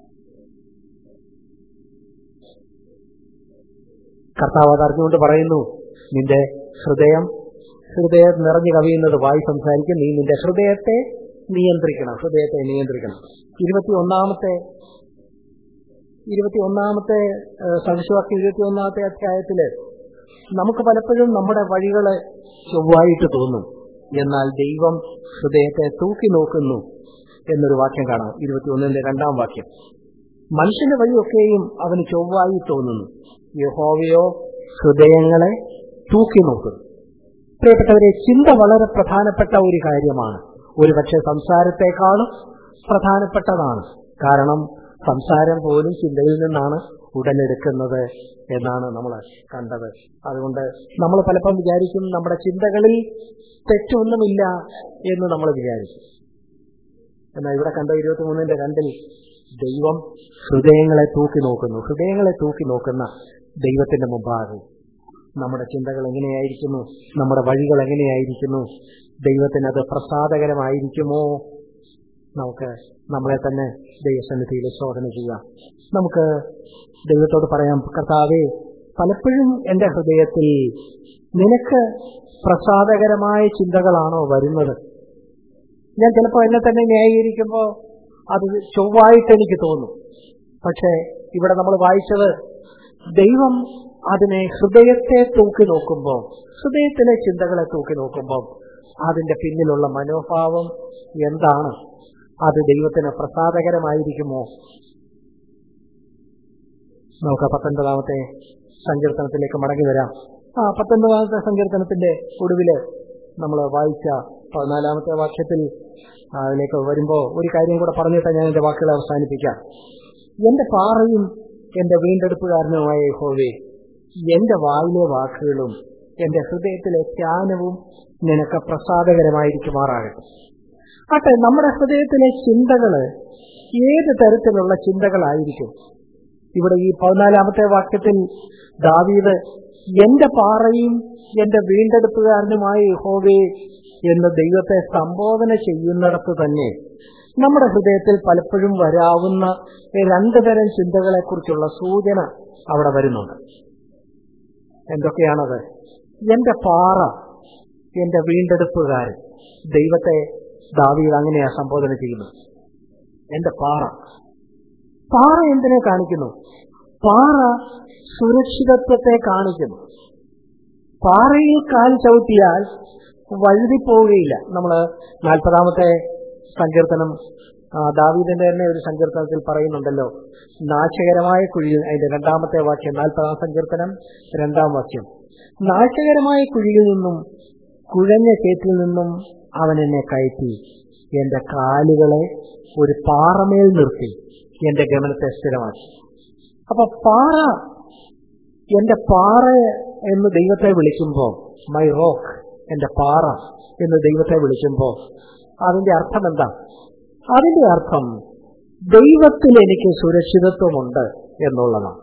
കർത്താവ് അത് അറിഞ്ഞുകൊണ്ട് പറയുന്നു നിന്റെ ഹൃദയം ഹൃദയം നിറഞ്ഞു കവിയുന്നത് വായി സംസാരിക്കും നീ നിന്റെ ഹൃദയത്തെ നിയന്ത്രിക്കണം ഹൃദയത്തെ നിയന്ത്രിക്കണം ഇരുപത്തി ഒന്നാമത്തെ ഇരുപത്തി ഒന്നാമത്തെ സദൃശവാക്യം ഇരുപത്തി ഒന്നാമത്തെ അധ്യായത്തില് നമുക്ക് പലപ്പോഴും നമ്മുടെ വഴികള് ചൊവ്വായിട്ട് തോന്നും എന്നാൽ ദൈവം ഹൃദയത്തെ തൂക്കി നോക്കുന്നു എന്നൊരു വാക്യം കാണാം ഇരുപത്തിയൊന്നിന്റെ രണ്ടാം വാക്യം മനുഷ്യന്റെ വഴിയൊക്കെയും അവന് ചൊവ്വായി തോന്നുന്നു യഹോവയോ ഹൃദയങ്ങളെ തൂക്കി നോക്കുന്നു പ്രിയപ്പെട്ടവരെ ചിന്ത വളരെ പ്രധാനപ്പെട്ട ഒരു കാര്യമാണ് ഒരുപക്ഷെ സംസാരത്തെക്കാളും പ്രധാനപ്പെട്ടതാണ് കാരണം സംസാരം പോലും ചിന്തയിൽ നിന്നാണ് ഉടലെടുക്കുന്നത് എന്നാണ് നമ്മൾ കണ്ടത് അതുകൊണ്ട് നമ്മൾ പലപ്പം വിചാരിക്കും നമ്മുടെ ചിന്തകളിൽ തെറ്റൊന്നുമില്ല എന്ന് നമ്മൾ വിചാരിക്കും എന്നാൽ ഇവിടെ കണ്ട ഇരുപത്തിമൂന്നിന്റെ രണ്ടിൽ ദൈവം ഹൃദയങ്ങളെ തൂക്കി നോക്കുന്നു ഹൃദയങ്ങളെ തൂക്കി നോക്കുന്ന ദൈവത്തിന്റെ മുമ്പാകെ നമ്മുടെ ചിന്തകൾ എങ്ങനെയായിരിക്കുന്നു നമ്മുടെ വഴികൾ എങ്ങനെയായിരിക്കുന്നു ദൈവത്തിന് അത് പ്രസാദകരമായിരിക്കുമോ നമുക്ക് നമ്മളെ തന്നെ ദൈവസന്നിധിയിൽ ശോധന ചെയ്യാം നമുക്ക് ദൈവത്തോട് പറയാം കർത്താവേ പലപ്പോഴും എന്റെ ഹൃദയത്തിൽ നിനക്ക് പ്രസാദകരമായ ചിന്തകളാണോ വരുന്നത് ഞാൻ ചിലപ്പോൾ എന്നെ തന്നെ ന്യായീകരിക്കുമ്പോൾ അത് ചൊവ്വായിട്ട് എനിക്ക് തോന്നും പക്ഷേ ഇവിടെ നമ്മൾ വായിച്ചത് ദൈവം അതിനെ ഹൃദയത്തെ തൂക്കി നോക്കുമ്പോൾ ഹൃദയത്തിലെ ചിന്തകളെ തൂക്കി നോക്കുമ്പോൾ അതിന്റെ പിന്നിലുള്ള മനോഭാവം എന്താണ് അത് ദൈവത്തിന് പ്രസാദകരമായിരിക്കുമോ നമുക്ക് പത്തൊൻപതാമത്തെ സങ്കീർത്തനത്തിലേക്ക് മടങ്ങി വരാം ആ പത്തൊൻപതാമത്തെ സങ്കീർത്തനത്തിന്റെ ഒടുവില് നമ്മൾ വായിച്ച പതിനാലാമത്തെ വാക്യത്തിൽ അതിലേക്ക് വരുമ്പോൾ ഒരു കാര്യം കൂടെ പറഞ്ഞിട്ട് ഞാൻ എന്റെ വാക്കുകൾ അവസാനിപ്പിക്കാം എന്റെ പാറയും എന്റെ വീണ്ടെടുപ്പുകാരനുമായ യഹോവേ എന്റെ വായിലെ വാക്കുകളും എന്റെ ഹൃദയത്തിലെ ധ്യാനവും നിനക്ക് പ്രസാദകരമായിരിക്കുമാറാകട്ടെ ആട്ടെ നമ്മുടെ ഹൃദയത്തിലെ ചിന്തകള് ഏത് തരത്തിലുള്ള ചിന്തകളായിരിക്കും ഇവിടെ ഈ പതിനാലാമത്തെ വാക്യത്തിൽ ദാവീദ് എന്റെ പാറയും എന്റെ വീണ്ടെടുപ്പുകാരനുമായ യഹോവേ എന്ന് ദൈവത്തെ സംബോധന ചെയ്യുന്നിടത്ത് തന്നെ നമ്മുടെ ഹൃദയത്തിൽ പലപ്പോഴും വരാവുന്ന രണ്ടു തരം ചിന്തകളെ കുറിച്ചുള്ള സൂചന അവിടെ വരുന്നുണ്ട് എന്തൊക്കെയാണത് എന്റെ പാറ എന്റെ വീണ്ടെടുപ്പുകാരൻ ദൈവത്തെ ദാവീദ് അങ്ങനെയാ സംബോധന ചെയ്യുന്നത് എന്റെ പാറ പാറ എന്തിനെ കാണിക്കുന്നു പാറ സുരക്ഷിതത്വത്തെ കാണിക്കുന്നു പാറയിൽ കാൽ ചവിട്ടിയാൽ വഴുതി പോവുകയില്ല നമ്മൾ നാൽപ്പതാമത്തെ സങ്കീർത്തനം ദാവീദിന്റെ തന്നെ ഒരു സങ്കീർത്തനത്തിൽ പറയുന്നുണ്ടല്ലോ നാശകരമായ കുഴിയിൽ അതിന്റെ രണ്ടാമത്തെ വാക്യം നാൽപ്പതാം സങ്കീർത്തനം രണ്ടാം വാക്യം നാശകരമായ കുഴിയിൽ നിന്നും കുഴഞ്ഞ ചേറ്റിൽ നിന്നും അവൻ എന്നെ കയറ്റി എന്റെ കാലുകളെ ഒരു പാറമേൽ നിർത്തി എന്റെ ഗമനത്തെ സ്ഥിരമാക്കി അപ്പൊ പാറ എന്റെ പാറ എന്ന് ദൈവത്തെ വിളിക്കുമ്പോ മൈ റോക്ക് എന്റെ പാറ എന്ന് ദൈവത്തെ വിളിക്കുമ്പോ അതിന്റെ അർത്ഥം എന്താ അതിന്റെ അർത്ഥം ദൈവത്തിൽ എനിക്ക് സുരക്ഷിതത്വമുണ്ട് എന്നുള്ളതാണ്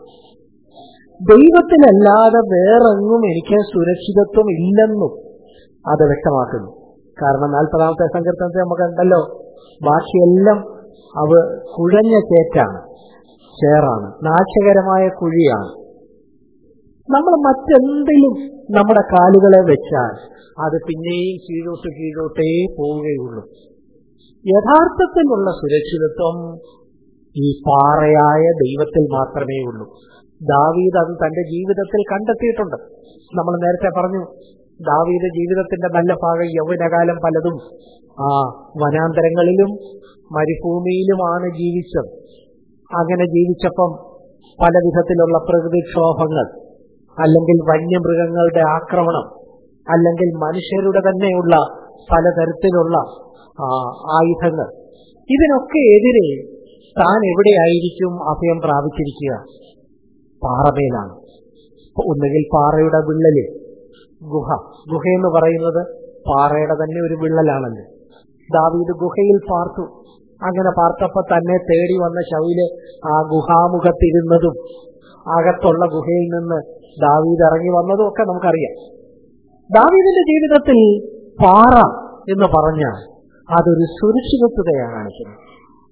ദൈവത്തിലല്ലാതെ വേറെങ്ങും എനിക്ക് സുരക്ഷിതത്വം ഇല്ലെന്നും അത് വ്യക്തമാക്കുന്നു കാരണം നാൽപ്പതാമത്തെ സങ്കീർത്തനത്തെ നമുക്ക് ഉണ്ടല്ലോ ബാക്കിയെല്ലാം അവ കുഴഞ്ഞ ചേറ്റാണ് ചേറാണ് നാശകരമായ കുഴിയാണ് നമ്മൾ മറ്റെന്തിലും നമ്മുടെ കാലുകളെ വെച്ചാൽ അത് പിന്നെയും കീഴോട്ട് കീഴോട്ടേ പോവുകയുള്ളൂ യഥാർത്ഥത്തിലുള്ള സുരക്ഷിതത്വം ഈ പാറയായ ദൈവത്തിൽ മാത്രമേ ഉള്ളൂ ദാവീദ് അത് തന്റെ ജീവിതത്തിൽ കണ്ടെത്തിയിട്ടുണ്ട് നമ്മൾ നേരത്തെ പറഞ്ഞു ദാവീദ് ജീവിതത്തിന്റെ നല്ല ഭാഗം യൗവനകാലം പലതും ആ വനാന്തരങ്ങളിലും മരുഭൂമിയിലുമാണ് ജീവിച്ചത് അങ്ങനെ ജീവിച്ചപ്പം പല വിധത്തിലുള്ള പ്രകൃതിക്ഷോഭങ്ങൾ അല്ലെങ്കിൽ വന്യമൃഗങ്ങളുടെ ആക്രമണം അല്ലെങ്കിൽ മനുഷ്യരുടെ തന്നെയുള്ള പലതരത്തിലുള്ള ആയുധങ്ങൾ ഇതിനൊക്കെ എതിരെ താൻ എവിടെയായിരിക്കും അഭയം പ്രാപിച്ചിരിക്കുക പാറമേലാണ് ഒന്നുകിൽ പാറയുടെ വിള്ളല് ഗുഹ ഗുഹയെന്ന് പറയുന്നത് പാറയുടെ തന്നെ ഒരു വിള്ളലാണല്ലോ ദാവീദ് ഗുഹയിൽ പാർത്തു അങ്ങനെ പാർത്തപ്പോ തന്നെ തേടി വന്ന ശൗല് ആ ഗുഹാമുഖത്തിരുന്നതും അകത്തുള്ള ഗുഹയിൽ നിന്ന് ദാവീദ് ഇറങ്ങി വന്നതും ഒക്കെ നമുക്കറിയാം ദാവീദിന്റെ ജീവിതത്തിൽ പാറ എന്ന് പറഞ്ഞാൽ അതൊരു സുരക്ഷിതത്വതയാണ് കാണിക്കുന്നത്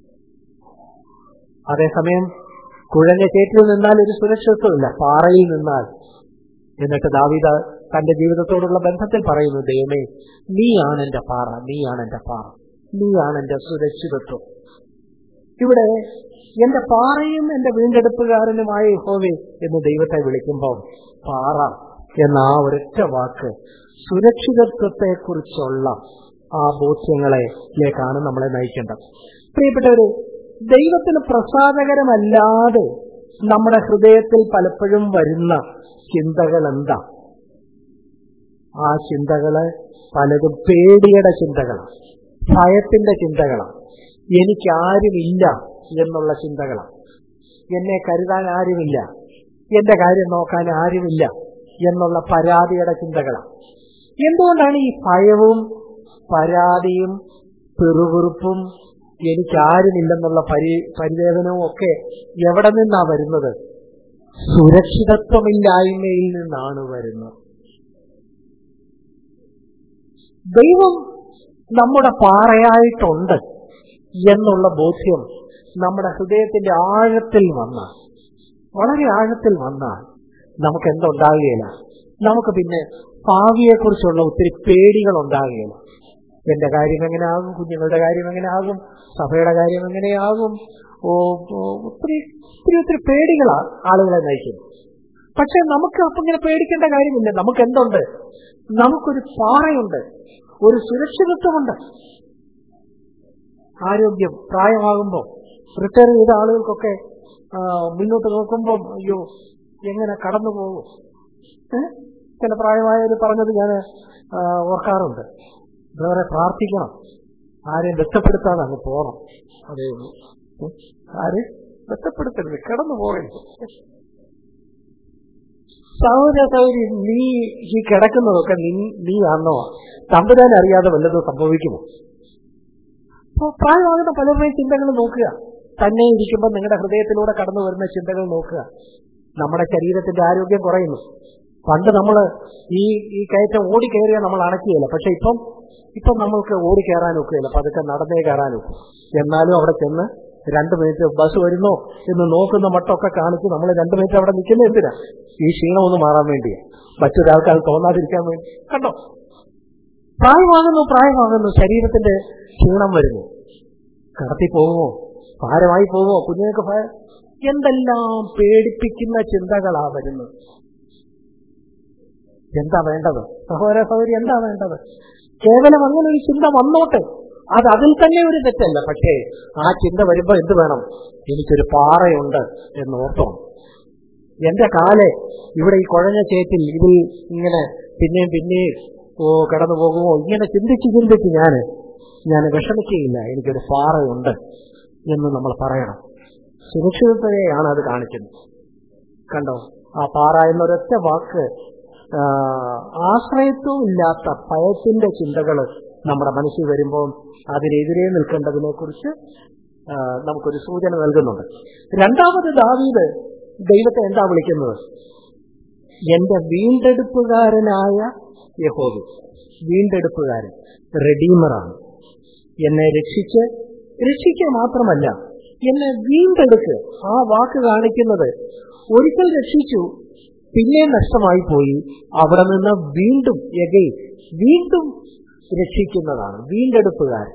അതേസമയം കുഴഞ്ഞ ചേറ്റിൽ നിന്നാൽ ഒരു സുരക്ഷിതത്വമില്ല പാറയിൽ നിന്നാൽ എന്നിട്ട് ദാവീദ തന്റെ ജീവിതത്തോടുള്ള ബന്ധത്തിൽ പറയുന്നു ദൈവമേ നീയാണ് എന്റെ പാറ നീയാണ് എന്റെ പാറ നീയാണ് എന്റെ സുരക്ഷിതത്വം ഇവിടെ എന്റെ പാറയും എന്റെ വീണ്ടെടുപ്പുകാരനുമായ ഹോവേ എന്ന് ദൈവത്തെ വിളിക്കുമ്പോൾ പാറ എന്ന ആ ഒരൊറ്റ വാക്ക് സുരക്ഷിതത്വത്തെ കുറിച്ചുള്ള ആ ബോധ്യങ്ങളെക്കാണ് നമ്മളെ നയിക്കേണ്ടത് പ്രിയപ്പെട്ടവര് ദൈവത്തിന് പ്രസാദകരമല്ലാതെ നമ്മുടെ ഹൃദയത്തിൽ പലപ്പോഴും വരുന്ന ചിന്തകൾ എന്താ ആ ചിന്തകള് പലതും പേടിയുടെ ചിന്തകളാണ് ഭയത്തിന്റെ ചിന്തകളാണ് എനിക്ക് ആരുമില്ല എന്നുള്ള ചിന്തകളാണ് എന്നെ കരുതാൻ ആരുമില്ല എന്റെ കാര്യം നോക്കാൻ ആരുമില്ല എന്നുള്ള പരാതിയുടെ ചിന്തകളാണ് എന്തുകൊണ്ടാണ് ഈ ഭയവും പരാതിയും പിറുപിറുപ്പും എനിക്കാരുമില്ലെന്നുള്ള പരി പരിവേദനവും ഒക്കെ എവിടെ നിന്നാ വരുന്നത് സുരക്ഷിതത്വമില്ലായ്മയിൽ നിന്നാണ് വരുന്നത് ദൈവം നമ്മുടെ പാറയായിട്ടുണ്ട് എന്നുള്ള ബോധ്യം നമ്മുടെ ഹൃദയത്തിന്റെ ആഴത്തിൽ വന്നാൽ വളരെ ആഴത്തിൽ വന്നാൽ നമുക്ക് എന്തുണ്ടാകുകയില്ല നമുക്ക് പിന്നെ ഭാവിയെക്കുറിച്ചുള്ള ഒത്തിരി പേടികൾ ഉണ്ടാകുകയില്ല എന്റെ കാര്യം എങ്ങനെയാകും കുഞ്ഞുങ്ങളുടെ കാര്യം എങ്ങനെയാകും സഭയുടെ കാര്യം എങ്ങനെയാകും ഓ ഒത്തിരി ഒത്തിരി ഒത്തിരി പേടികളാ ആളുകളെ നയിക്കുന്നത് പക്ഷെ നമുക്ക് അപ്പൊ ഇങ്ങനെ പേടിക്കേണ്ട കാര്യമില്ല നമുക്ക് എന്തുണ്ട് നമുക്കൊരു പാറയുണ്ട് ഒരു സുരക്ഷിതത്വമുണ്ട് ആരോഗ്യം പ്രായമാകുമ്പോൾ റിട്ടയർ ചെയ്ത ആളുകൾക്കൊക്കെ ആ, മുന്നോട്ട് നോക്കുമ്പോൾ അയ്യോ എങ്ങനെ കടന്നു പോകും ഏ? ചില പ്രായമായവർ പറഞ്ഞത് ഞാൻ ഓർക്കാറുണ്ട് വേറെ പ്രാർത്ഥിക്കണം ആരെയും ബന്ധപ്പെടുത്താതെ അങ്ങ് പോകണം അതേ ഉള്ളൂ ഉം. ആരെയും ബന്ധപ്പെടുത്തരുത് കിടന്നു പോകരുത് സഹോദര സഹോദരി നീ ഈ കിടക്കുന്നതൊക്കെ നീ നീ ആണോ തമ്പുരാൻ അറിയാതെ വല്ലതും സംഭവിക്കുമോ അപ്പൊ പ്രായമാകുന്ന പലരുടെയും ചിന്തകൾ നോക്കുക തന്നെ ഇരിക്കുമ്പോൾ നിങ്ങളുടെ ഹൃദയത്തിലൂടെ കടന്നു വരുന്ന ചിന്തകൾ നോക്കുക നമ്മുടെ ശരീരത്തിന്റെ ആരോഗ്യം കുറയുന്നു പണ്ട് നമ്മൾ ഈ ഈ കയറ്റം ഓടി കയറിയാൽ നമ്മൾ അണക്കിയല്ല പക്ഷെ ഇപ്പം ഇപ്പം നമ്മൾക്ക് ഓടി കയറാൻ ഒക്കുകയില്ല പതുക്കെ നടന്നേ കയറാൻ ഒക്കും എന്നാലും അവിടെ ചെന്ന് രണ്ട് മിനിറ്റ് ബസ് വരുന്നോ എന്ന് നോക്കുന്ന മട്ടൊക്കെ കാണിച്ച് നമ്മൾ രണ്ട് മിനിറ്റ് അവിടെ നിൽക്കുന്ന എന്തിനാ ഈ ക്ഷീണം ഒന്ന് മാറാൻ വേണ്ടിയാ മറ്റൊരാൾക്ക് അത് തോന്നാതിരിക്കാൻ വേണ്ടി കണ്ടോ പ്രായമാകുന്നു പ്രായമാകുന്നു ശരീരത്തിന്റെ ക്ഷീണം വരുന്നു കടത്തി പോകുമോ ഭാരമായി പോകുമോ കുഞ്ഞുങ്ങൾക്ക് ഭയ- എന്തെല്ലാം പേടിപ്പിക്കുന്ന ചിന്തകളാ വരുന്നത് എന്താ വേണ്ടത് സഹോദര സഹോദരി എന്താ വേണ്ടത് കേവലം അങ്ങനെ ഒരു ചിന്ത വന്നോട്ടെ അത് അതിൽ തന്നെ ഒരു തെറ്റല്ല പക്ഷേ ആ ചിന്ത വരുമ്പോ എന്ത് വേണം എനിക്കൊരു പാറയുണ്ട് എന്ന് ഓർത്തോ എന്റെ കാല് ഇവിടെ ഈ കുഴഞ്ഞ ചേറ്റിൽ ഇതിൽ ഇങ്ങനെ പിന്നെയും പിന്നെയും ഓ കടന്നു പോകുമോ ഇങ്ങനെ ചിന്തിച്ച് ചിന്തിച്ച് ഞാൻ ഞാൻ വിഷമിക്കുകയില്ല എനിക്കൊരു പാറയുണ്ട് എന്ന് നമ്മൾ പറയണം സുരക്ഷിതത്വയാണ് അത് കാണിക്കുന്നത് കണ്ടോ ആ പാറ എന്നൊരൊറ്റ വാക്ക് ആ, ആശ്രയത്വം ഇല്ലാത്ത ഭയത്തിന്റെ ചിന്തകൾ നമ്മുടെ മനസ്സിൽ വരുമ്പോൾ അതിനെതിരെ നിൽക്കേണ്ടതിനെ കുറിച്ച് നമുക്കൊരു സൂചന നൽകുന്നുണ്ട് രണ്ടാമത് ദാവീദ് ദൈവത്തെ എന്താ വിളിക്കുന്നത് എന്റെ വീണ്ടെടുപ്പുകാരനായ യഹോവി വീണ്ടെടുപ്പുകാരൻ റെഡീമറാണ് എന്നെ രക്ഷിച്ച് രക്ഷിക്കുക മാത്രമല്ല എന്നെ വീണ്ടെടുക്കുക ആ വാക്ക് കാണിക്കുന്നത് ഒരിക്കൽ രക്ഷിച്ചു പിന്നെ നഷ്ടമായി പോയി അവിടെ നിന്ന് വീണ്ടും എകൈ വീണ്ടും രക്ഷിക്കുന്നതാണ് വീണ്ടെടുപ്പുകാരൻ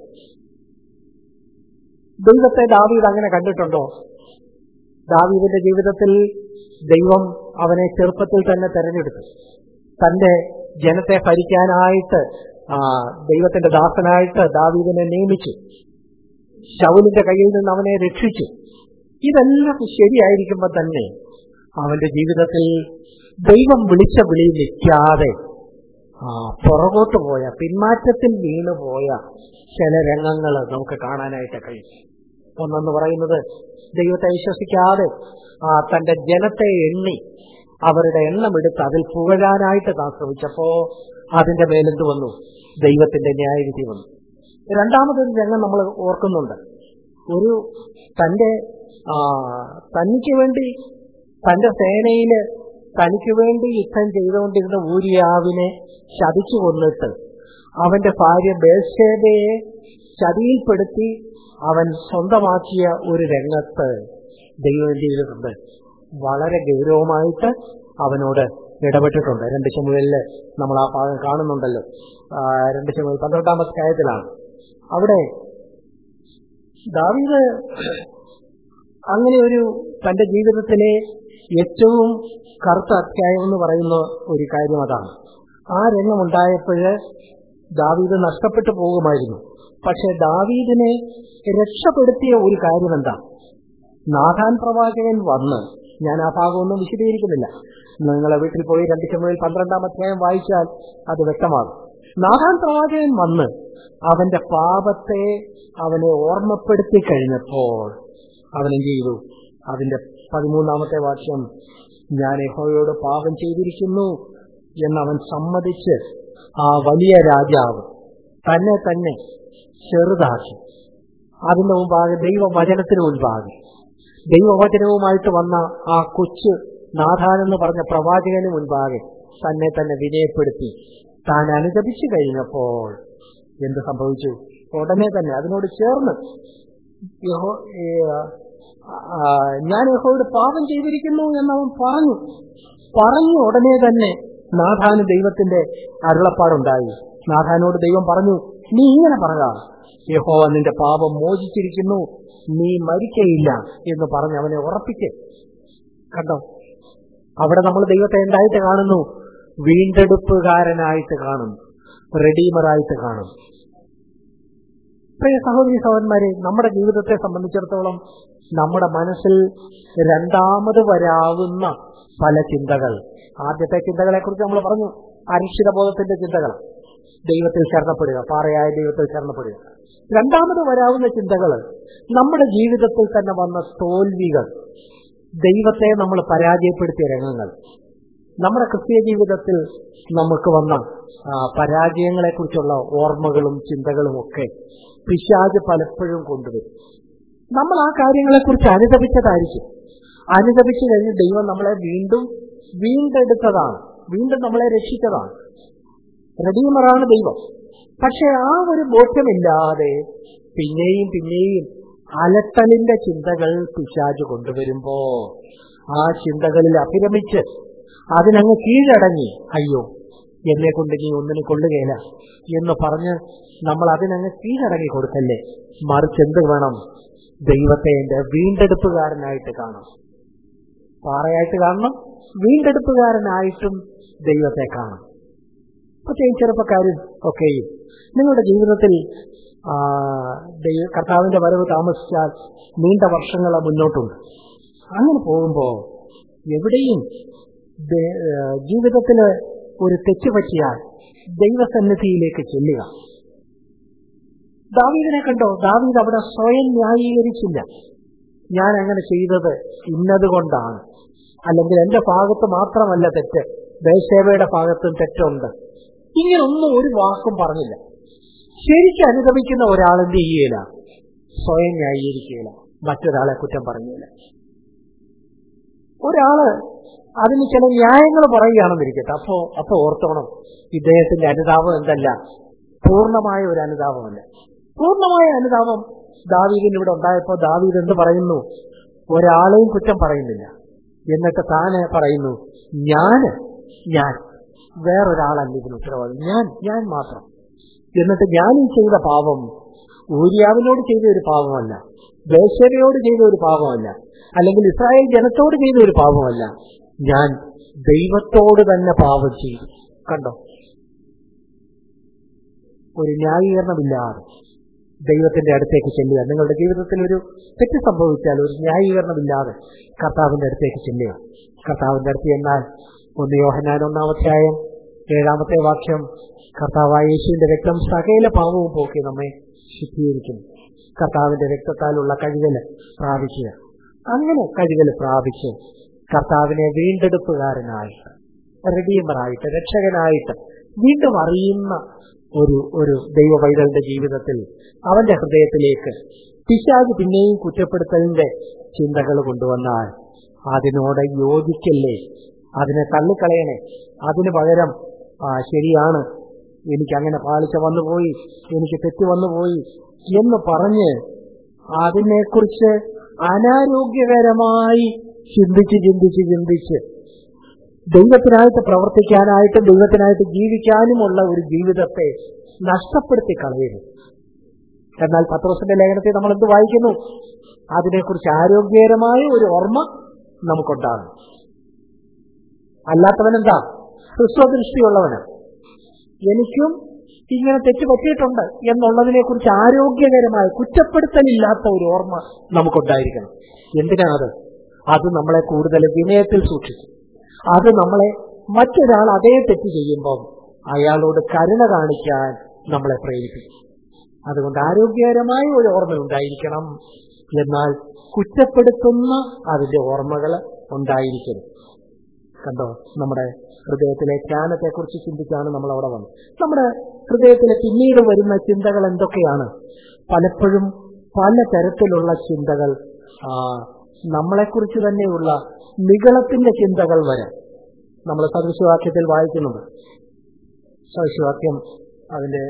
ദൈവത്തെ ദാവീദ് അങ്ങനെ കണ്ടിട്ടുണ്ടോ ദാവീദിന്റെ ജീവിതത്തിൽ ദൈവം അവനെ ചെറുപ്പത്തിൽ തന്നെ തെരഞ്ഞെടുത്തു തന്റെ ജനത്തെ ഭരിക്കാനായിട്ട് ആ, ദൈവത്തിന്റെ ദാസനായിട്ട് ദാവീദിനെ നിയമിച്ചു ശൗലിന്റെ കയ്യിൽ നിന്ന് അവനെ രക്ഷിച്ചു ഇതെല്ലാം ശരിയായിരിക്കുമ്പോൾ തന്നെ അവന്റെ ജീവിതത്തിൽ ദൈവം വിളിച്ച വിളി നിൽക്കാതെ ആ, പുറകോട്ട് പോയ പിന്മാറ്റത്തിൽ വീണുപോയ ചില രംഗങ്ങൾ നമുക്ക് കാണാനായിട്ട് കഴിയും ഒന്നെന്ന് പറയുന്നത് ദൈവത്തെ വിശ്വസിക്കാതെ ആ തന്റെ ജനത്തെ എണ്ണി അവരുടെ എണ്ണമെടുത്ത് അതിൽ പുകഴാനായിട്ട് താൻ ശ്രമിച്ചപ്പോ അതിന്റെ മേലെന്ത് വന്നു ദൈവത്തിന്റെ ന്യായവിധി വന്നു രണ്ടാമതൊരു രംഗം നമ്മൾ ഓർക്കുന്നുണ്ട് ഒരു തന്റെ ആ, തനിക്ക് വേണ്ടി തന്റെ സേനയില് തനിക്ക് വേണ്ടി യുദ്ധം ചെയ്തുകൊണ്ടിരുന്ന ഊരിയാവിനെ ചതിച്ചു കൊന്നിട്ട് അവന്റെ ഭാര്യ ബേർഷേബയെ ചതിയിൽപ്പെടുത്തി അവൻ സ്വന്തമാക്കിയ ഒരു രംഗത്ത് ദൈവം എന്ത് ചെയ്തിട്ടുണ്ട് വളരെ ഗൗരവമായിട്ട് അവനോട് ഇടപെട്ടിട്ടുണ്ട് രണ്ട് ചുമതലില് നമ്മൾ ആ ഭാഗം കാണുന്നുണ്ടല്ലോ ആ, രണ്ട് ചുമതൽ പന്ത്രണ്ടാം അധ്യായത്തിലാണ് അവിടെ ദാവീദ് അങ്ങനെ ഒരു തന്റെ ജീവിതത്തിലെ ഏറ്റവും കറുത്ത അധ്യായം എന്ന് പറയുന്ന ഒരു കാര്യം അതാണ് ആ രംഗം ഉണ്ടായപ്പോഴ് ദാവീദ് നഷ്ടപ്പെട്ടു പോകുമായിരുന്നു പക്ഷെ ദാവീദിനെ രക്ഷപ്പെടുത്തിയ ഒരു കാര്യം എന്താ നാഥാൻ പ്രവാചകൻ വന്ന് ഞാൻ ആ ഭാഗമൊന്നും വിശദീകരിക്കുന്നില്ല നിങ്ങളെ വീട്ടിൽ പോയി രണ്ട് ചുമതൽ പന്ത്രണ്ടാം അധ്യായം വായിച്ചാൽ അത് വ്യക്തമാകും നാഥാൻ പ്രവാചകൻ വന്ന് അവന്റെ പാപത്തെ അവനെ ഓർമ്മപ്പെടുത്തി കഴിഞ്ഞപ്പോൾ അവൻ എന്ത് ചെയ്തു അതിന്റെ പതിമൂന്നാമത്തെ വാക്യം ഞാൻ യഹോയോട് പാപം ചെയ്തിരിക്കുന്നു എന്നവൻ സമ്മതിച്ച് ആ വലിയ രാജാവ് തന്നെ തന്നെ ചെറുതാക്കി അതിന്റെ മുമ്പാകെ ദൈവവചനത്തിന് മുൻപാകെ ദൈവവചനവുമായിട്ട് വന്ന ആ കൊച്ചു നാഥാൻ എന്ന് പറഞ്ഞ പ്രവാചകന് മുൻപാകെ തന്നെ തന്നെ വിനയപ്പെടുത്തി താൻ അനുജപിച്ചു കഴിഞ്ഞപ്പോൾ എന്ത് സംഭവിച്ചു ഉടനെ തന്നെ അതിനോട് ചേർന്ന് യഹോ ഏ, ആ, ഞാൻ യഹോയോട് പാപം ചെയ്തിരിക്കുന്നു എന്നവൻ പറഞ്ഞു പറഞ്ഞു ഉടനെ തന്നെ നാഥാന് ദൈവത്തിന്റെ അരുളപ്പാടുണ്ടായി നാഥാനോട് ദൈവം പറഞ്ഞു നീ ഇങ്ങനെ പറയുക യഹോവ നിന്റെ പാപം മോചിച്ചിരിക്കുന്നു നീ മരിക്കയില്ല എന്ന് പറഞ്ഞ് അവനെ ഉറപ്പിക്ക് കണ്ടോ അവിടെ നമ്മൾ ദൈവത്തെ എന്തായിട്ട് കാണുന്നു വീണ്ടെടുപ്പുകാരനായിട്ട് കാണുന്നു റെഡീമറായിട്ട് കാണുന്നു പ്രിയ സഹോദരി സഹോദരന്മാരെ നമ്മുടെ ജീവിതത്തെ സംബന്ധിച്ചിടത്തോളം നമ്മുടെ മനസ്സിൽ രണ്ടാമത് വരാവുന്ന പല ചിന്തകൾ ആദ്യത്തെ ചിന്തകളെ കുറിച്ച് നമ്മൾ പറഞ്ഞു അരക്ഷിത ബോധത്തിന്റെ ചിന്തകൾ ദൈവത്തിൽ ശരണപ്പെടുക പാറയായ ദൈവത്തിൽ ശരണപ്പെടുക രണ്ടാമത് വരാവുന്ന ചിന്തകൾ നമ്മുടെ ജീവിതത്തിൽ തന്നെ വന്ന തോൽവികൾ ദൈവത്തെ നമ്മൾ പരാജയപ്പെടുത്തിയ രംഗങ്ങൾ നമ്മുടെ ക്രിസ്തീയ ജീവിതത്തിൽ നമുക്ക് വന്ന പരാജയങ്ങളെ കുറിച്ചുള്ള ഓർമ്മകളും ചിന്തകളും ഒക്കെ പിശാജ് പലപ്പോഴും കൊണ്ടുവരും നമ്മൾ ആ കാര്യങ്ങളെക്കുറിച്ച് അനുദപിച്ചതായിരിക്കും അനുദപിച്ചു കഴിഞ്ഞ് ദൈവം നമ്മളെ വീണ്ടും വീണ്ടെടുത്തതാണ് വീണ്ടും നമ്മളെ രക്ഷിച്ചതാണ് റെഡീമറാണ് ദൈവം പക്ഷെ ആ ഒരു ബോധ്യമില്ലാതെ പിന്നെയും പിന്നെയും അലട്ടലിന്റെ ചിന്തകൾ പിശാജ് കൊണ്ടുവരുമ്പോ ആ ചിന്തകളിൽ അഭിരമിച്ച് അതിനങ്ങ് കീഴടങ്ങി അയ്യോ എന്നെ കൊണ്ട് നീ ഒന്നിനും കൊള്ളുകയില്ല എന്ന് പറഞ്ഞ് നമ്മൾ അതിനങ്ങ് കീഴടങ്ങി കൊടുക്കല്ലേ മറിച്ച് എന്ത് വേണം ദൈവത്തെ എന്റെ വീണ്ടെടുപ്പുകാരനായിട്ട് കാണണം പാറയായിട്ട് കാണണം വീണ്ടെടുപ്പുകാരനായിട്ടും ദൈവത്തെ കാണണം പ്രത്യേകിച്ച് ചെറുപ്പക്കാരും ഒക്കെയും നിങ്ങളുടെ ജീവിതത്തിൽ കർത്താവിന്റെ വരവ് താമസിച്ചാൽ നീണ്ട വർഷങ്ങൾ മുന്നോട്ടുണ്ട് അങ്ങനെ പോകുമ്പോ എവിടെയും ജീവിതത്തില് ഒരു തെറ്റ് പറ്റിയാൽ ദൈവസന്നിധിയിലേക്ക് ചെല്ലുക ദാവീദിനെ കണ്ടോ ദാവീദ് അവിടെ സ്വയം ന്യായീകരിച്ചില്ല ഞാൻ അങ്ങനെ ചെയ്തത് ഇന്നതുകൊണ്ടാണ് അല്ലെങ്കിൽ എന്റെ ഭാഗത്ത് മാത്രമല്ല തെറ്റ് ദേശേവയുടെ ഭാഗത്തും തെറ്റുണ്ട് ഇങ്ങനൊന്നും ഒരു വാക്കും പറഞ്ഞില്ല ശരിക്കും അനുഗമിക്കുന്ന ഒരാൾ എന്ത് ചെയ്യല സ്വയം ന്യായീകരിക്കുകയില്ല മറ്റൊരാളെ കുറ്റം പറഞ്ഞില്ല ഒരാള് അതിന് ചില ന്യായങ്ങൾ പറയുകയാണെന്നിരിക്കട്ടെ അപ്പോ അപ്പൊ ഓർത്തോണം ഇദ്ദേഹത്തിന്റെ അനുതാപം എന്തല്ല പൂർണ്ണമായ ഒരു അനുതാപമല്ല പൂർണ്ണമായ അനുതാപം ദാവീദിന് ഇവിടെ ഉണ്ടായപ്പോ ദാവീദ് എന്ത് പറയുന്നു ഒരാളെയും കുറ്റം പറയുന്നില്ല എന്നിട്ട് താന് പറയുന്നു ഞാന് ഞാൻ വേറൊരാളല്ല ഇതിന് ഉത്തരവാദി ഞാൻ ഞാൻ മാത്രം എന്നിട്ട് ഞാൻ ഈ ചെയ്ത പാപം ഊര്യാവിനോട് ചെയ്ത ഒരു പാപമല്ല ദേശരയോട് ചെയ്ത ഒരു പാപമല്ല അല്ലെങ്കിൽ ഇസ്രായേൽ ജനത്തോട് ചെയ്ത ഒരു പാപമല്ല ഞാൻ ദൈവത്തോട് തന്നെ പാപം ചെയ്തു കണ്ടോ ഒരു ന്യായീകരണമില്ലാതെ ദൈവത്തിന്റെ അടുത്തേക്ക് ചെല്ലുക നിങ്ങളുടെ ജീവിതത്തിൽ ഒരു തെറ്റ് സംഭവിച്ചാൽ ഒരു ന്യായീകരണമില്ലാതെ കർത്താവിന്റെ അടുത്തേക്ക് ചെല്ലുക കർത്താവിന്റെ അടുത്ത് എന്നാൽ ഒന്ന് യോഹനാൻ ഒന്നാമധ്യായം ഏഴാമത്തെ വാക്യം കർത്താവായ യേശുവിന്റെ രക്തം സകല പാവവും പോക്കി നമ്മെ ശുദ്ധീകരിക്കുന്നു കർത്താവിന്റെ രക്തത്താലുള്ള കഴുകല് പ്രാപിക്കുക അങ്ങനെ കഴുകല് പ്രാപിച്ച് കർത്താവിനെ വീണ്ടെടുപ്പുകാരനായിട്ട് റെഡീമറായിട്ട് രക്ഷകനായിട്ട് വീണ്ടും അറിയുന്ന ഒരു ഒരു ദൈവ പൈതലിന്റെ ജീവിതത്തിൽ അവന്റെ ഹൃദയത്തിലേക്ക് പിശാജ് പിന്നെയും കുറ്റപ്പെടുത്തലിന്റെ ചിന്തകൾ കൊണ്ടുവന്നാൽ അതിനോട് യോജിക്കല്ലേ അതിനെ തള്ളിക്കളയണേ അതിനു പകരം ആ ശരിയാണ് എനിക്ക് അങ്ങനെ പാളിച്ച വന്നുപോയി എനിക്ക് തെറ്റ് വന്നുപോയി എന്ന് പറഞ്ഞ് അതിനെക്കുറിച്ച് അനാരോഗ്യകരമായി ചിന്തിച്ച് ചിന്തിച്ച് ചിന്തിച്ച് ദൈവത്തിനായിട്ട് പ്രവർത്തിക്കാനായിട്ടും ദൈവത്തിനായിട്ട് ജീവിക്കാനുമുള്ള ഒരു ജീവിതത്തെ നഷ്ടപ്പെടുത്തി കളയരുത് എന്നാൽ പത്രോസിന്റെ ലേഖനത്തിൽ നമ്മൾ എന്ത് വായിക്കുന്നു അതിനെക്കുറിച്ച് ആരോഗ്യകരമായ ഒരു ഓർമ്മ നമുക്കുണ്ടാകും അല്ലാത്തവനെന്താ ഹ്രസ്വദൃഷ്ടിയുള്ളവന് എനിക്കും ഇങ്ങനെ തെറ്റ് പറ്റിയിട്ടുണ്ട് എന്നുള്ളതിനെ കുറിച്ച് ആരോഗ്യകരമായ കുറ്റപ്പെടുത്തലില്ലാത്ത ഒരു ഓർമ്മ നമുക്കുണ്ടായിരിക്കണം എന്തിനാ അത് അത് നമ്മളെ കൂടുതൽ വിനയത്തിൽ സൂക്ഷിക്കും അത് നമ്മളെ മറ്റൊരാൾ അതേ തെറ്റ് ചെയ്യുമ്പം അയാളോട് കരുണ കാണിക്കാൻ നമ്മളെ പ്രേരിപ്പിക്കും അതുകൊണ്ട് ആരോഗ്യകരമായ ഒരു ഓർമ്മ ഉണ്ടായിരിക്കണം എന്നാൽ കുറ്റപ്പെടുത്തുന്ന അതിന്റെ ഓർമ്മകൾ ഉണ്ടായിരിക്കണം കണ്ടോ നമ്മുടെ ഹൃദയത്തിലെ ജ്ഞാനത്തെ കുറിച്ച് ചിന്തിച്ചാണ് നമ്മൾ അവിടെ വന്നത് നമ്മുടെ ഹൃദയത്തിലെ പിന്നീട് വരുന്ന ചിന്തകൾ എന്തൊക്കെയാണ് പലപ്പോഴും പല തരത്തിലുള്ള ചിന്തകൾ ആ നമ്മളെക്കുറിച്ച് തന്നെയുള്ള നികളത്തിന്റെ ചിന്തകൾ വരെ നമ്മൾ സദൃശവാക്യത്തിൽ വായിക്കുന്നുണ്ട് സദൃശവാക്യം അതിന്റെ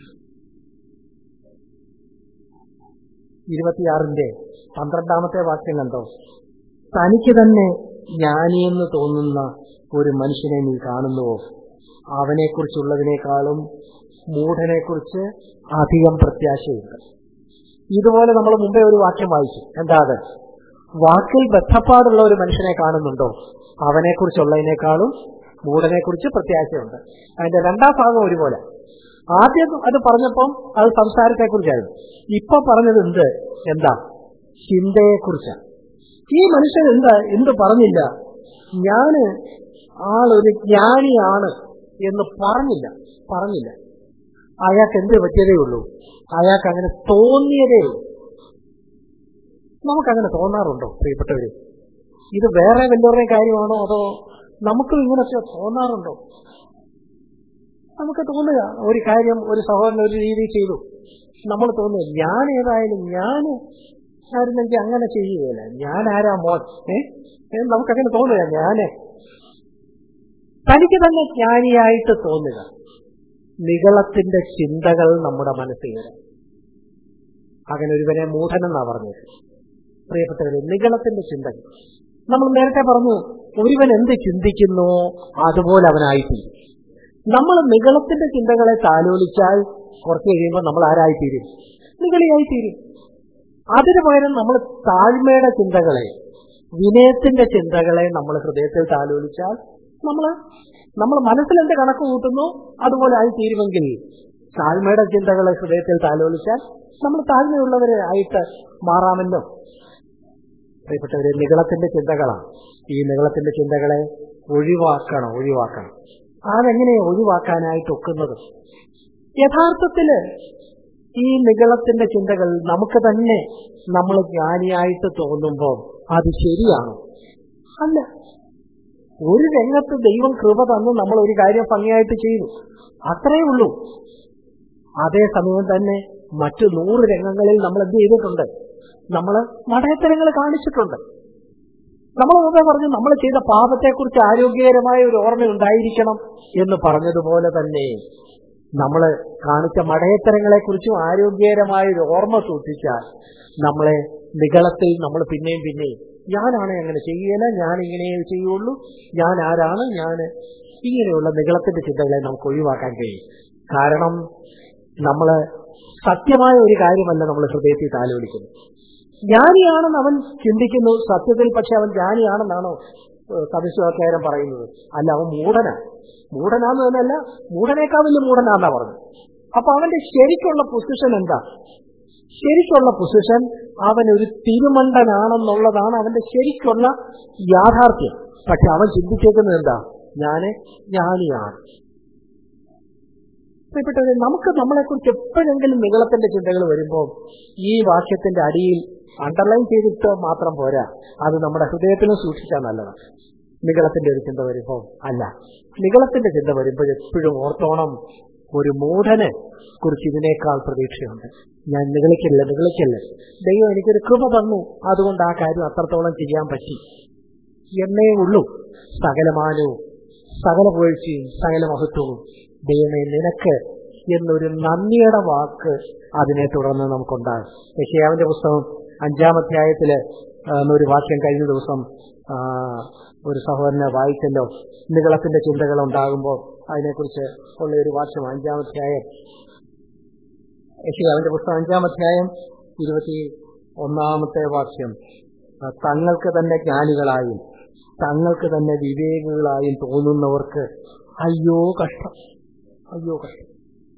ഇരുപത്തിയാറിന്റെ പന്ത്രണ്ടാമത്തെ വാക്യം കണ്ടോ തനിക്ക് തന്നെ ജ്ഞാനിയെന്ന് തോന്നുന്ന ഒരു മനുഷ്യനെ നീ കാണുന്നുവോ അവനെക്കുറിച്ചുള്ളതിനേക്കാളും മൂഢനെക്കുറിച്ച് അധികം പ്രത്യാശയുണ്ട് ഇതുപോലെ നമ്മൾ മുമ്പേ ഒരു വാക്യം വായിച്ചു എന്താ അത് വാക്കിൽ ബദ്ധപ്പാടുള്ള ഒരു മനുഷ്യനെ കാണുന്നുണ്ടോ അവനെക്കുറിച്ചുള്ളതിനേക്കാളും മൂഢനെക്കുറിച്ച് പ്രത്യാശയുണ്ട് അതിന്റെ രണ്ടാം ഭാഗം ഒരുപോലെ ആദ്യം അത് പറഞ്ഞപ്പം അത് സംസാരത്തെ കുറിച്ചായിരുന്നു ഇപ്പൊ പറഞ്ഞത് എന്ത് എന്താ ചിന്തയെ കുറിച്ചാണ് ഈ മനുഷ്യൻ എന്താ എന്ത് പറഞ്ഞില്ല ഞാന് ആളൊരു ജ്ഞാനിയാണ് എന്ന് പറഞ്ഞില്ല പറഞ്ഞില്ല അയാൾക്ക് എന്ത് പറ്റിയതേ ഉള്ളൂ അയാൾക്ക് അങ്ങനെ തോന്നിയതേ ഉള്ളൂ നമുക്കങ്ങനെ തോന്നാറുണ്ടോ പ്രിയപ്പെട്ടവര് ഇത് വേറെ വല്ലവരുടെയും കാര്യമാണോ അതോ നമുക്കും ഇങ്ങനൊക്കെ തോന്നാറുണ്ടോ നമുക്ക് തോന്നുക ഒരു കാര്യം ഒരു സഹോദരൻ ഒരു രീതി ചെയ്തു നമ്മൾ തോന്നുക ഞാൻ ഏതായാലും ഞാൻ ആയിരുന്നെങ്കിൽ അങ്ങനെ ചെയ്യുകയില്ല ഞാൻ ആരാ മോൻ ഏ ഏ, നമുക്കങ്ങനെ തോന്നുക ഞാന് തനിക്ക് തന്നെ ജ്ഞാനിയായിട്ട് തോന്നുക നികളത്തിന്റെ ചിന്തകൾ നമ്മുടെ മനസ്സിൽ വരാം അങ്ങനെ ഒരുവനെ മൂഢനെന്നാ പറഞ്ഞത് പ്രിയപ്പെട്ടവരെ നികളത്തിന്റെ ചിന്തകൾ നമ്മൾ നേരത്തെ പറഞ്ഞു ഒരുവൻ എന്ത് ചിന്തിക്കുന്നു അതുപോലെ അവനായിത്തീരും നമ്മൾ നികളത്തിന്റെ ചിന്തകളെ താലോലിച്ചാൽ കുറച്ച് കഴിയുമ്പോൾ നമ്മൾ ആരായിത്തീരും നികളിയായിത്തീരും അതിനു പകരം നമ്മൾ താഴ്മയുടെ ചിന്തകളെ വിനയത്തിന്റെ ചിന്തകളെ നമ്മൾ ഹൃദയത്തിൽ താലോലിച്ചാൽ നമ്മൾ നമ്മൾ മനസ്സിൽ എന്ത് കണക്ക് കൂട്ടുന്നു അതുപോലെ ആയിത്തീരുമെങ്കിൽ താഴ്മയുടെ ചിന്തകളെ ഹൃദയത്തിൽ താലോലിച്ചാൽ നമ്മൾ താഴ്മയുള്ളവരെ ആയിട്ട് മാറാമല്ലോ പ്രിയപ്പെട്ടവരെ നികളത്തിന്റെ ചിന്തകളാണ് ഈ നികളത്തിന്റെ ചിന്തകളെ ഒഴിവാക്കണം ഒഴിവാക്കണം അതെങ്ങനെ ഒഴിവാക്കാനായിട്ട് ഒക്കുന്നത് യഥാർത്ഥത്തില് ഈ നികളത്തിന്റെ ചിന്തകൾ നമുക്ക് തന്നെ നമ്മൾ ജ്ഞാനിയായിട്ട് തോന്നുമ്പോൾ അത് ശരിയാണോ അല്ല ഒരു രംഗത്ത് ദൈവം കൃപ തന്നു നമ്മൾ ഒരു കാര്യം ഭംഗിയായിട്ട് ചെയ്തു അത്രേ ഉള്ളൂ അതേസമയം തന്നെ മറ്റു നൂറ് രംഗങ്ങളിൽ നമ്മൾ എന്ത് ചെയ്തിട്ടുണ്ട് നമ്മൾ മടയത്തരങ്ങൾ കാണിച്ചിട്ടുണ്ട് നമ്മൾ മുമ്പേ പറഞ്ഞു നമ്മൾ ചെയ്ത പാപത്തെക്കുറിച്ച് ആരോഗ്യകരമായ ഒരു ഓർമ്മ ഉണ്ടായിരിക്കണം എന്ന് പറഞ്ഞതുപോലെ തന്നെ നമ്മൾ കാണിച്ച മടയത്തരങ്ങളെ കുറിച്ചും ആരോഗ്യകരമായ ഒരു ഓർമ്മ സൂക്ഷിച്ചാൽ നമ്മളെ നികളത്തിൽ നമ്മൾ പിന്നെയും പിന്നെയും ഞാനാണ് അങ്ങനെ ചെയ്യുകയില്ല ഞാൻ ഇങ്ങനെ ചെയ്യുള്ളൂ ഞാൻ ആരാണ് ഞാൻ ഇങ്ങനെയുള്ള നികളത്തിന്റെ ചിന്തകളെ നമുക്ക് ഒഴിവാക്കാൻ കഴിയും കാരണം നമ്മള് സത്യമായ ഒരു കാര്യമല്ല നമ്മൾ ഹൃദയത്തിൽ താലോലിക്കുന്നത് ജ്ഞാനിയാണെന്ന് അവൻ ചിന്തിക്കുന്നു സത്യത്തിൽ പക്ഷെ അവൻ ജ്ഞാനിയാണെന്നാണോ സദസ്യവാക്യാരം പറയുന്നത് അല്ല അവൻ മൂടനാ മൂടനാന്ന് തന്നെയല്ല മൂടനേക്കാൾ വലിയ മൂടനാന്നാ പറഞ്ഞു അപ്പൊ അവന്റെ ശരിക്കുള്ള പൊസിഷൻ എന്താ ശരിക്കുള്ള പൊസിഷൻ അവൻ ഒരു തിരുമണ്ടനാണെന്നുള്ളതാണ് അവന്റെ ശരിക്കുള്ള യാഥാർത്ഥ്യം പക്ഷെ അവൻ ചിന്തിച്ചേക്കുന്നത് എന്താ ഞാന് ജ്ഞാനിയാണ് പ്രിയപ്പെട്ടവരെ നമുക്ക് നമ്മളെക്കുറിച്ച് എപ്പോഴെങ്കിലും നിങ്ങളത്തിന്റെ ചിന്തകൾ വരുമ്പോൾ ഈ വാക്യത്തിന്റെ അടിയിൽ അണ്ടർലൈൻ ചെയ്തിട്ട് മാത്രം പോരാ അത് നമ്മുടെ ഹൃദയത്തിലും സൂക്ഷിച്ചാൽ നല്ലതാണ് നികളത്തിന്റെ ഒരു ചിന്ത വരുമ്പോൾ അല്ല നികളത്തിന്റെ ചിന്ത വരുമ്പോൾ എപ്പോഴും ഓർത്തോണം ഒരു മൂഢനെ കുറിച്ച് ഇതിനേക്കാൾ പ്രതീക്ഷയുണ്ട് ഞാൻ നികളിക്കില്ല നികളിക്കില്ല ദൈവം എനിക്കൊരു കൃപ തന്നു അതുകൊണ്ട് ആ കാര്യം അത്രത്തോളം ചെയ്യാൻ പറ്റി എന്നേ ഉള്ളൂ സകലമാനവും സകല പുകഴ്ചയും സകല മഹത്വവും ദൈവമേ നിനക്ക് എന്നൊരു നന്ദിയുടെ വാക്ക് അതിനെ തുടർന്ന് നമുക്കുണ്ടാകും യശയാവിന്റെ പുസ്തകം അഞ്ചാം അധ്യായത്തില് ഒരു വാക്യം കഴിഞ്ഞ ദിവസം ആ, ഒരു സഹോദരനെ വായിച്ചല്ലോ നികളത്തിന്റെ ചിന്തകൾ ഉണ്ടാകുമ്പോൾ അതിനെക്കുറിച്ച് ഉള്ള ഒരു വാക്യം അഞ്ചാം അധ്യായം യശയാവിന്റെ പുസ്തകം അഞ്ചാം അധ്യായം ഇരുപത്തി ഒന്നാമത്തെ വാക്യം ആ, തങ്ങൾക്ക് തന്നെ ജ്ഞാനികളായും തങ്ങൾക്ക് തന്നെ വിവേകികളായും തോന്നുന്നവർക്ക് അയ്യോ കഷ്ടം അയ്യോ കഷ്ടം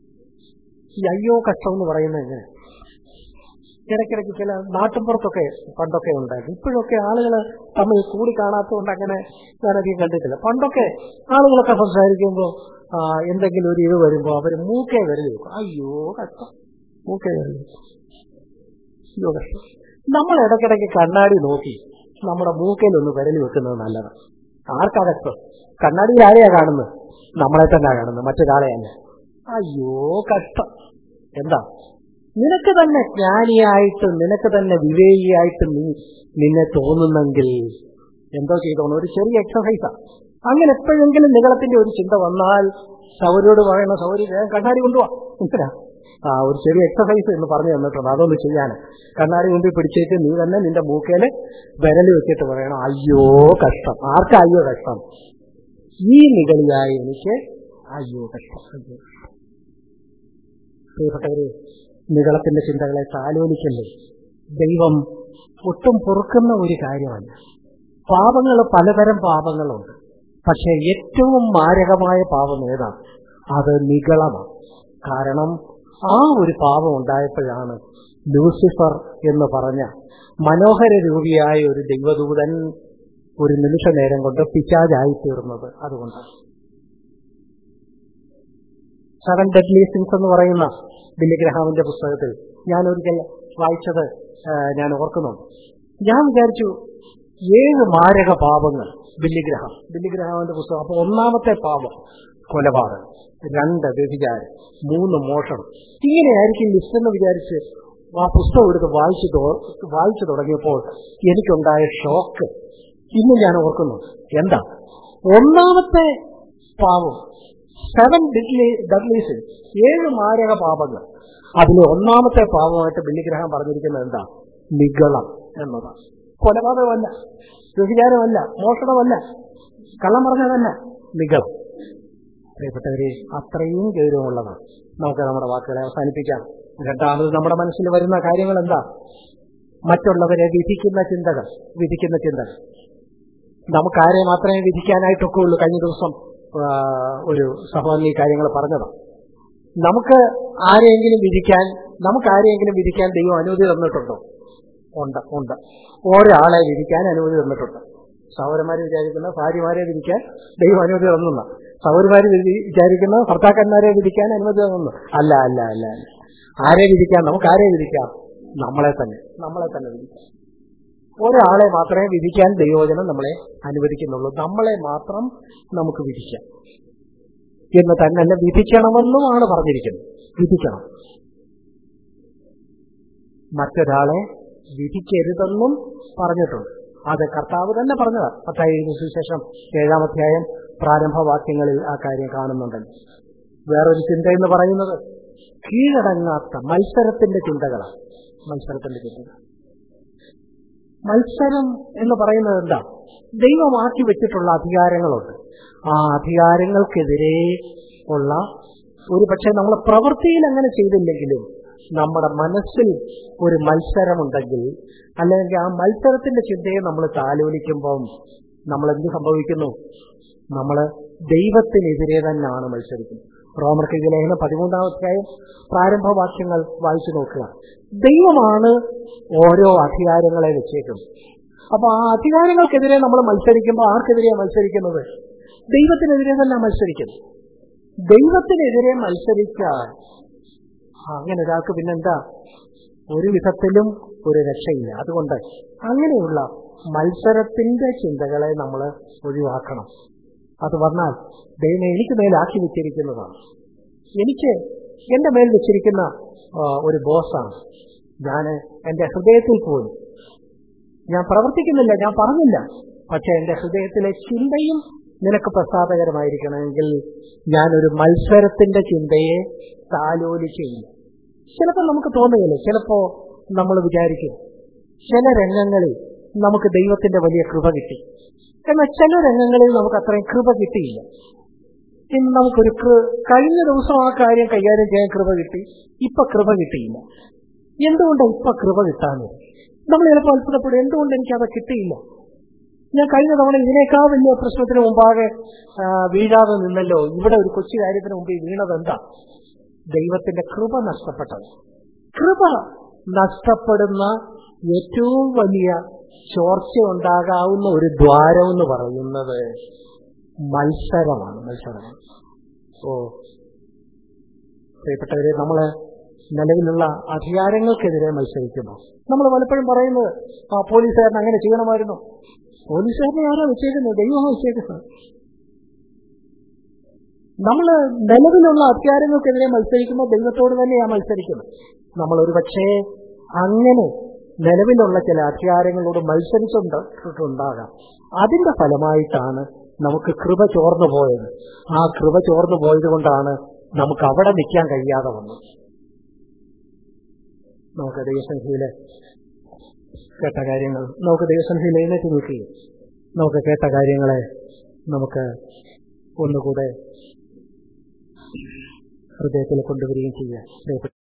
ഈ അയ്യോ കഷ്ടം എന്ന് പറയുന്നത് എങ്ങനെ ഇടയ്ക്കിടയ്ക്ക് ചില നാട്ടിൻപുറത്തൊക്കെ പണ്ടൊക്കെ ഉണ്ടായിരുന്നു ഇപ്പോഴൊക്കെ ആളുകൾ തമ്മിൽ കൂടി കാണാത്തതുകൊണ്ട് അങ്ങനെ ഞാനധികം കണ്ടിട്ടില്ല പണ്ടൊക്കെ ആളുകളൊക്കെ സംസാരിക്കുമ്പോൾ ആ, എന്തെങ്കിലും ഒരു ഇത് വരുമ്പോൾ അവർ മൂക്കേ വരല് വെക്കും അയ്യോ കഷ്ടം മൂക്കേ വരല് വെക്കും അയ്യോ കഷ്ടം നമ്മൾ ഇടയ്ക്കിടയ്ക്ക് കണ്ണാടി നോക്കി നമ്മുടെ മൂക്കയിൽ ഒന്ന് വിരൽ വെക്കുന്നത് നല്ലതാണ് ആർക്കാ കഷ്ടം കണ്ണാടിയിൽ ആരെയാ കാണുന്നത് നമ്മളെ തന്നെ കാണുന്നത് മറ്റൊരാളെ തന്നെ അയ്യോ കഷ്ടം എന്താ നിനക്ക് തന്നെ ജ്ഞാനിയായിട്ട് നിനക്ക് തന്നെ വിവേകിയായിട്ട് നീ നിന്നെ തോന്നുന്നെങ്കിൽ എന്തോ ചെയ്തോണം ഒരു ചെറിയ എക്സസൈസാ അങ്ങനെ എപ്പോഴെങ്കിലും നികളത്തിന്റെ ഒരു ചിന്ത വന്നാൽ സൗരോട് പറയണ സൗരി വേഗം കണ്ണാടി കൊണ്ടുപോവാ എന്തിനാ ആ ഒരു ചെറിയ എക്സസൈസ് എന്ന് പറഞ്ഞു തന്നിട്ടുണ്ട് അതൊന്ന് ചെയ്യാൻ കണ്ണാടി മുമ്പിൽ പിടിച്ചേക്ക് നീ തന്നെ നിന്റെ മൂക്കേല് വിരൽ വെച്ചിട്ട് പറയണം അയ്യോ കഷ്ടം ആർക്കാ അയ്യോ കഷ്ടം ഈ നികളിയായി എനിക്ക് അയ്യോ കഷ്ടം അയ്യോ കഷ്ടം പ്രിയപ്പെട്ടവരെ നികളത്തിന്റെ ചിന്തകളെ താലോലിക്കല്ലേ ദൈവം ഒട്ടും പൊറുക്കുന്ന ഒരു കാര്യമല്ല പാപങ്ങൾ പലതരം പാപങ്ങളുണ്ട് പക്ഷെ ഏറ്റവും മാരകമായ പാപം ഏതാണ് അത് നികളമാണ് കാരണം ആ ഒരു പാപം ഉണ്ടായപ്പോഴാണ് ലൂസിഫർ എന്ന് പറഞ്ഞ മനോഹര രൂപിയായ ഒരു ദൈവദൂതൻ ഒരു നിമിഷ നേരം കൊണ്ട് പിശാചായി തീർന്നത് അതുകൊണ്ടാണ് സെവൻ ഡെഡ്ലി സിൻസ് എന്ന് പറയുന്ന ബില്ലിഗ്രഹാമിന്റെ പുസ്തകത്തിൽ ഞാൻ ഒരിക്കൽ വായിച്ചത് ആ, ഞാൻ ഓർക്കുന്നുണ്ട് ഞാൻ വിചാരിച്ചു ഏഴ് മാരക പാപങ്ങൾ ബില്ലിഗ്രഹം ബില്ലിഗ്രഹാമിന്റെ പുസ്തകം അപ്പൊ ഒന്നാമത്തെ പാപം കൊലപാതകം രണ്ട് വ്യഭിചാരം മൂന്ന് മോഷണം ഇങ്ങനെയായിരിക്കും ലിസ്റ്റ് എന്ന് വിചാരിച്ച് ആ പുസ്തകം എടുത്ത് വായിച്ചു തോ- വായിച്ചു തുടങ്ങിയപ്പോൾ എനിക്കുണ്ടായ ഷോക്ക് ഇന്ന് ഞാൻ ഓർക്കുന്നു എന്താ ഒന്നാമത്തെ പാപം സെവൻ ഡഗ്ലീസിൽ ഏഴ് മാരക പാപങ്ങൾ അതിലെ ഒന്നാമത്തെ പാപമായിട്ട് ബില്ലിഗ്രഹം പറഞ്ഞിരിക്കുന്നത് എന്താ നിഗളം എന്നതാണ് കൊലപാതകമല്ല വ്യഭിചാരമല്ല മോഷണമല്ല കള്ളം പറഞ്ഞതല്ല നിഗളം പ്രിയപ്പെട്ടവരെ അത്രയും ഗൗരവമുള്ളതാണ് നമുക്ക് നമ്മുടെ വാക്കുകളെ അവസാനിപ്പിക്കാം രണ്ടാമത് നമ്മുടെ മനസ്സിൽ വരുന്ന കാര്യങ്ങൾ എന്താ മറ്റുള്ളവരെ വിധിക്കുന്ന ചിന്തകൾ വിധിക്കുന്ന ചിന്തകൾ നമുക്കാരെ മാത്രമേ വിധിക്കാനായിട്ടൊക്കെ ഉള്ളൂ കഴിഞ്ഞ ദിവസം ആ, ഒരു സഹോദരൻ ഈ കാര്യങ്ങൾ പറഞ്ഞതാണ് നമുക്ക് ആരെയെങ്കിലും വിധിക്കാൻ നമുക്ക് ആരെയെങ്കിലും വിധിക്കാൻ ദൈവം അനുമതി തന്നിട്ടുണ്ടോ ഉണ്ട് ഉണ്ട് ഒരാളെ വിധിക്കാൻ അനുമതി തന്നിട്ടുണ്ട് സഹോദരന്മാരെ വിചാരിക്കുന്ന ഭാര്യമാരെ വിധിക്കാൻ ദൈവം അനുമതി തന്നുന്ന സഹോദരന്മാര് വിധി- വിചാരിക്കുന്ന ഭർത്താക്കന്മാരെ വിധിക്കാൻ അനുമതി തന്നു അല്ല അല്ല അല്ല അല്ല ആരെ വിധിക്കാം നമുക്ക് ആരെ വിധിക്കാം നമ്മളെ തന്നെ നമ്മളെ തന്നെ വിധിക്കാം ഒരാളെ മാത്രമേ വിധിക്കാൻ ദൈവവചനം നമ്മളെ അനുവദിക്കുന്നുള്ളൂ നമ്മളെ മാത്രം നമുക്ക് വിധിക്കാം എന്ന് തന്നെ വിധിക്കണമെന്നുമാണ് പറഞ്ഞിരിക്കുന്നത് വിധിക്കണം മറ്റൊരാളെ വിധിക്കരുതെന്നും പറഞ്ഞിട്ടുണ്ട് അത് കർത്താവ് തന്നെ പറഞ്ഞതാ പത്തായി സുവിശേഷം ഏഴാം അധ്യായം പ്രാരംഭവാക്യങ്ങളിൽ ആ കാര്യം കാണുന്നുണ്ടല്ലോ വേറൊരു ചിന്ത എന്ന് പറയുന്നത് കീഴടങ്ങാത്ത മത്സരത്തിന്റെ ചിന്തകളാണ് മത്സരത്തിന്റെ ചിന്തകൾ മത്സരം എന്ന് പറയുന്നത് എന്താ ദൈവമാക്കി വെച്ചിട്ടുള്ള അധികാരങ്ങളുണ്ട് ആ അധികാരങ്ങൾക്കെതിരെ ഉള്ള ഒരു പക്ഷെ നമ്മൾ പ്രവൃത്തിയിൽ അങ്ങനെ ചെയ്തില്ലെങ്കിലും നമ്മുടെ മനസ്സിൽ ഒരു മത്സരമുണ്ടെങ്കിൽ അല്ലെങ്കിൽ ആ മത്സരത്തിന്റെ ചിന്തയെ നമ്മൾ താലോലിക്കുമ്പം നമ്മൾ എന്ത് സംഭവിക്കുന്നു നമ്മൾ ദൈവത്തിനെതിരെ തന്നെയാണ് മത്സരിക്കുന്നത് റോമർക്ക് ലേഖനം പതിമൂന്നാം അധ്യായം പ്രാരംഭവാക്യങ്ങൾ വായിച്ചു നോക്കുക ദൈവമാണ് ഓരോ അധികാരങ്ങളെ വെച്ചേക്കുന്നത് അപ്പൊ ആ അധികാരങ്ങൾക്കെതിരെ നമ്മൾ മത്സരിക്കുമ്പോൾ ആർക്കെതിരെയാണ് മത്സരിക്കുന്നത് ദൈവത്തിനെതിരെ തന്നെ മത്സരിക്കുന്നത് ദൈവത്തിനെതിരെ മത്സരിച്ചാൽ അങ്ങനെ ഒരാൾക്ക് പിന്നെന്താ ഒരു വിധത്തിലും ഒരു രക്ഷയില്ല അതുകൊണ്ട് അങ്ങനെയുള്ള മത്സരത്തിന്റെ ചിന്തകളെ നമ്മൾ ഒഴിവാക്കണം അത് വന്നാൽ ദൈവം എനിക്ക് മേലാക്കി വെച്ചിരിക്കുന്നതാണ് എനിക്ക് എന്റെ മേൽ വെച്ചിരിക്കുന്ന ആ, ഒരു ബോസാണ് ഞാൻ എന്റെ ഹൃദയത്തിൽ പോലും ഞാൻ പ്രവർത്തിക്കുന്നില്ല ഞാൻ പറഞ്ഞില്ല പക്ഷെ എന്റെ ഹൃദയത്തിലെ ചിന്തയും നിനക്ക് പ്രസാദകരമായിരിക്കണമെങ്കിൽ ഞാനൊരു മത്സരത്തിന്റെ ചിന്തയെ താലോലിക്കുകയില്ല ചിലപ്പോൾ നമുക്ക് തോന്നുകയില്ല ചിലപ്പോ നമ്മൾ വിചാരിക്കും ചില രംഗങ്ങളിൽ നമുക്ക് ദൈവത്തിന്റെ വലിയ കൃപ കിട്ടി എന്നാൽ ചില രംഗങ്ങളിൽ നമുക്ക് അത്രയും കൃപ കിട്ടിയില്ല ഇന്ന് നമുക്കൊരു കൃ- കഴിഞ്ഞ ദിവസം ആ കാര്യം കൈകാര്യം ചെയ്യാൻ കൃപ കിട്ടി ഇപ്പൊ കൃപ കിട്ടിയില്ല എന്തുകൊണ്ടാണ് ഇപ്പൊ കൃപ കിട്ടാഞ്ഞത് നമ്മൾ ചിലപ്പോൾ അത്ഭുതപ്പെടും എന്തുകൊണ്ട് എനിക്ക് അത് കിട്ടിയില്ല ഞാൻ കഴിഞ്ഞ തവണ ഇതിനേക്കാൾ വലിയ പ്രശ്നത്തിന് മുമ്പാകെ ആ, വീഴാതെ നിന്നല്ലോ ഇവിടെ ഒരു കൊച്ചു കാര്യത്തിന് മുമ്പിൽ വീണത് എന്താ ദൈവത്തിന്റെ കൃപ നഷ്ടപ്പെട്ടത് കൃപ നഷ്ടപ്പെടുന്ന ഏറ്റവും വലിയ ചോർച്ച ഉണ്ടാകാവുന്ന ഒരു ദ്വാരം എന്ന് പറയുന്നത് മത്സരമാണ് മത്സരമാണ് ഓ പ്രിയപ്പെട്ടവരെ നമ്മള് നിലവിലുള്ള അധികാരങ്ങൾക്കെതിരെ മത്സരിക്കുന്നു നമ്മൾ പലപ്പോഴും പറയുന്നത് ആ പോലീസുകാരൻ അങ്ങനെ ചെയ്യണമായിരുന്നു പോലീസുകാരനെ ആരാ വെച്ചേക്കുന്നത് ദൈവമാണ് വെച്ചേക്കുന്നത് നമ്മൾ നിലവിലുള്ള അധികാരങ്ങൾക്കെതിരെ മത്സരിക്കുമ്പോൾ ദൈവത്തോട് തന്നെയാണ് മത്സരിക്കുന്നത് നമ്മൾ ഒരു പക്ഷേ അങ്ങനെ നിലവിലുള്ള ചില അധികാരങ്ങളോട് മത്സരിച്ചുണ്ടാകാം അതിന്റെ ഫലമായിട്ടാണ് നമുക്ക് കൃപ ചോർന്നു പോയത് ആ കൃപ ചോർന്നു പോയത് കൊണ്ടാണ് നമുക്ക് അവിടെ നിൽക്കാൻ കഴിയാതെ വന്നത് നമുക്ക് ദൈവസംഖ്യയില് കേട്ട കാര്യങ്ങൾ നമുക്ക് ദൈവസംഖ്യയിൽ എഴുന്നേറ്റ് നിൽക്കുകയും നമുക്ക് കേട്ട കാര്യങ്ങളെ നമുക്ക് ഒന്നുകൂടെ ഹൃദയത്തിൽ കൊണ്ടുവരികയും ചെയ്യാം പ്രിയപ്പെട്ട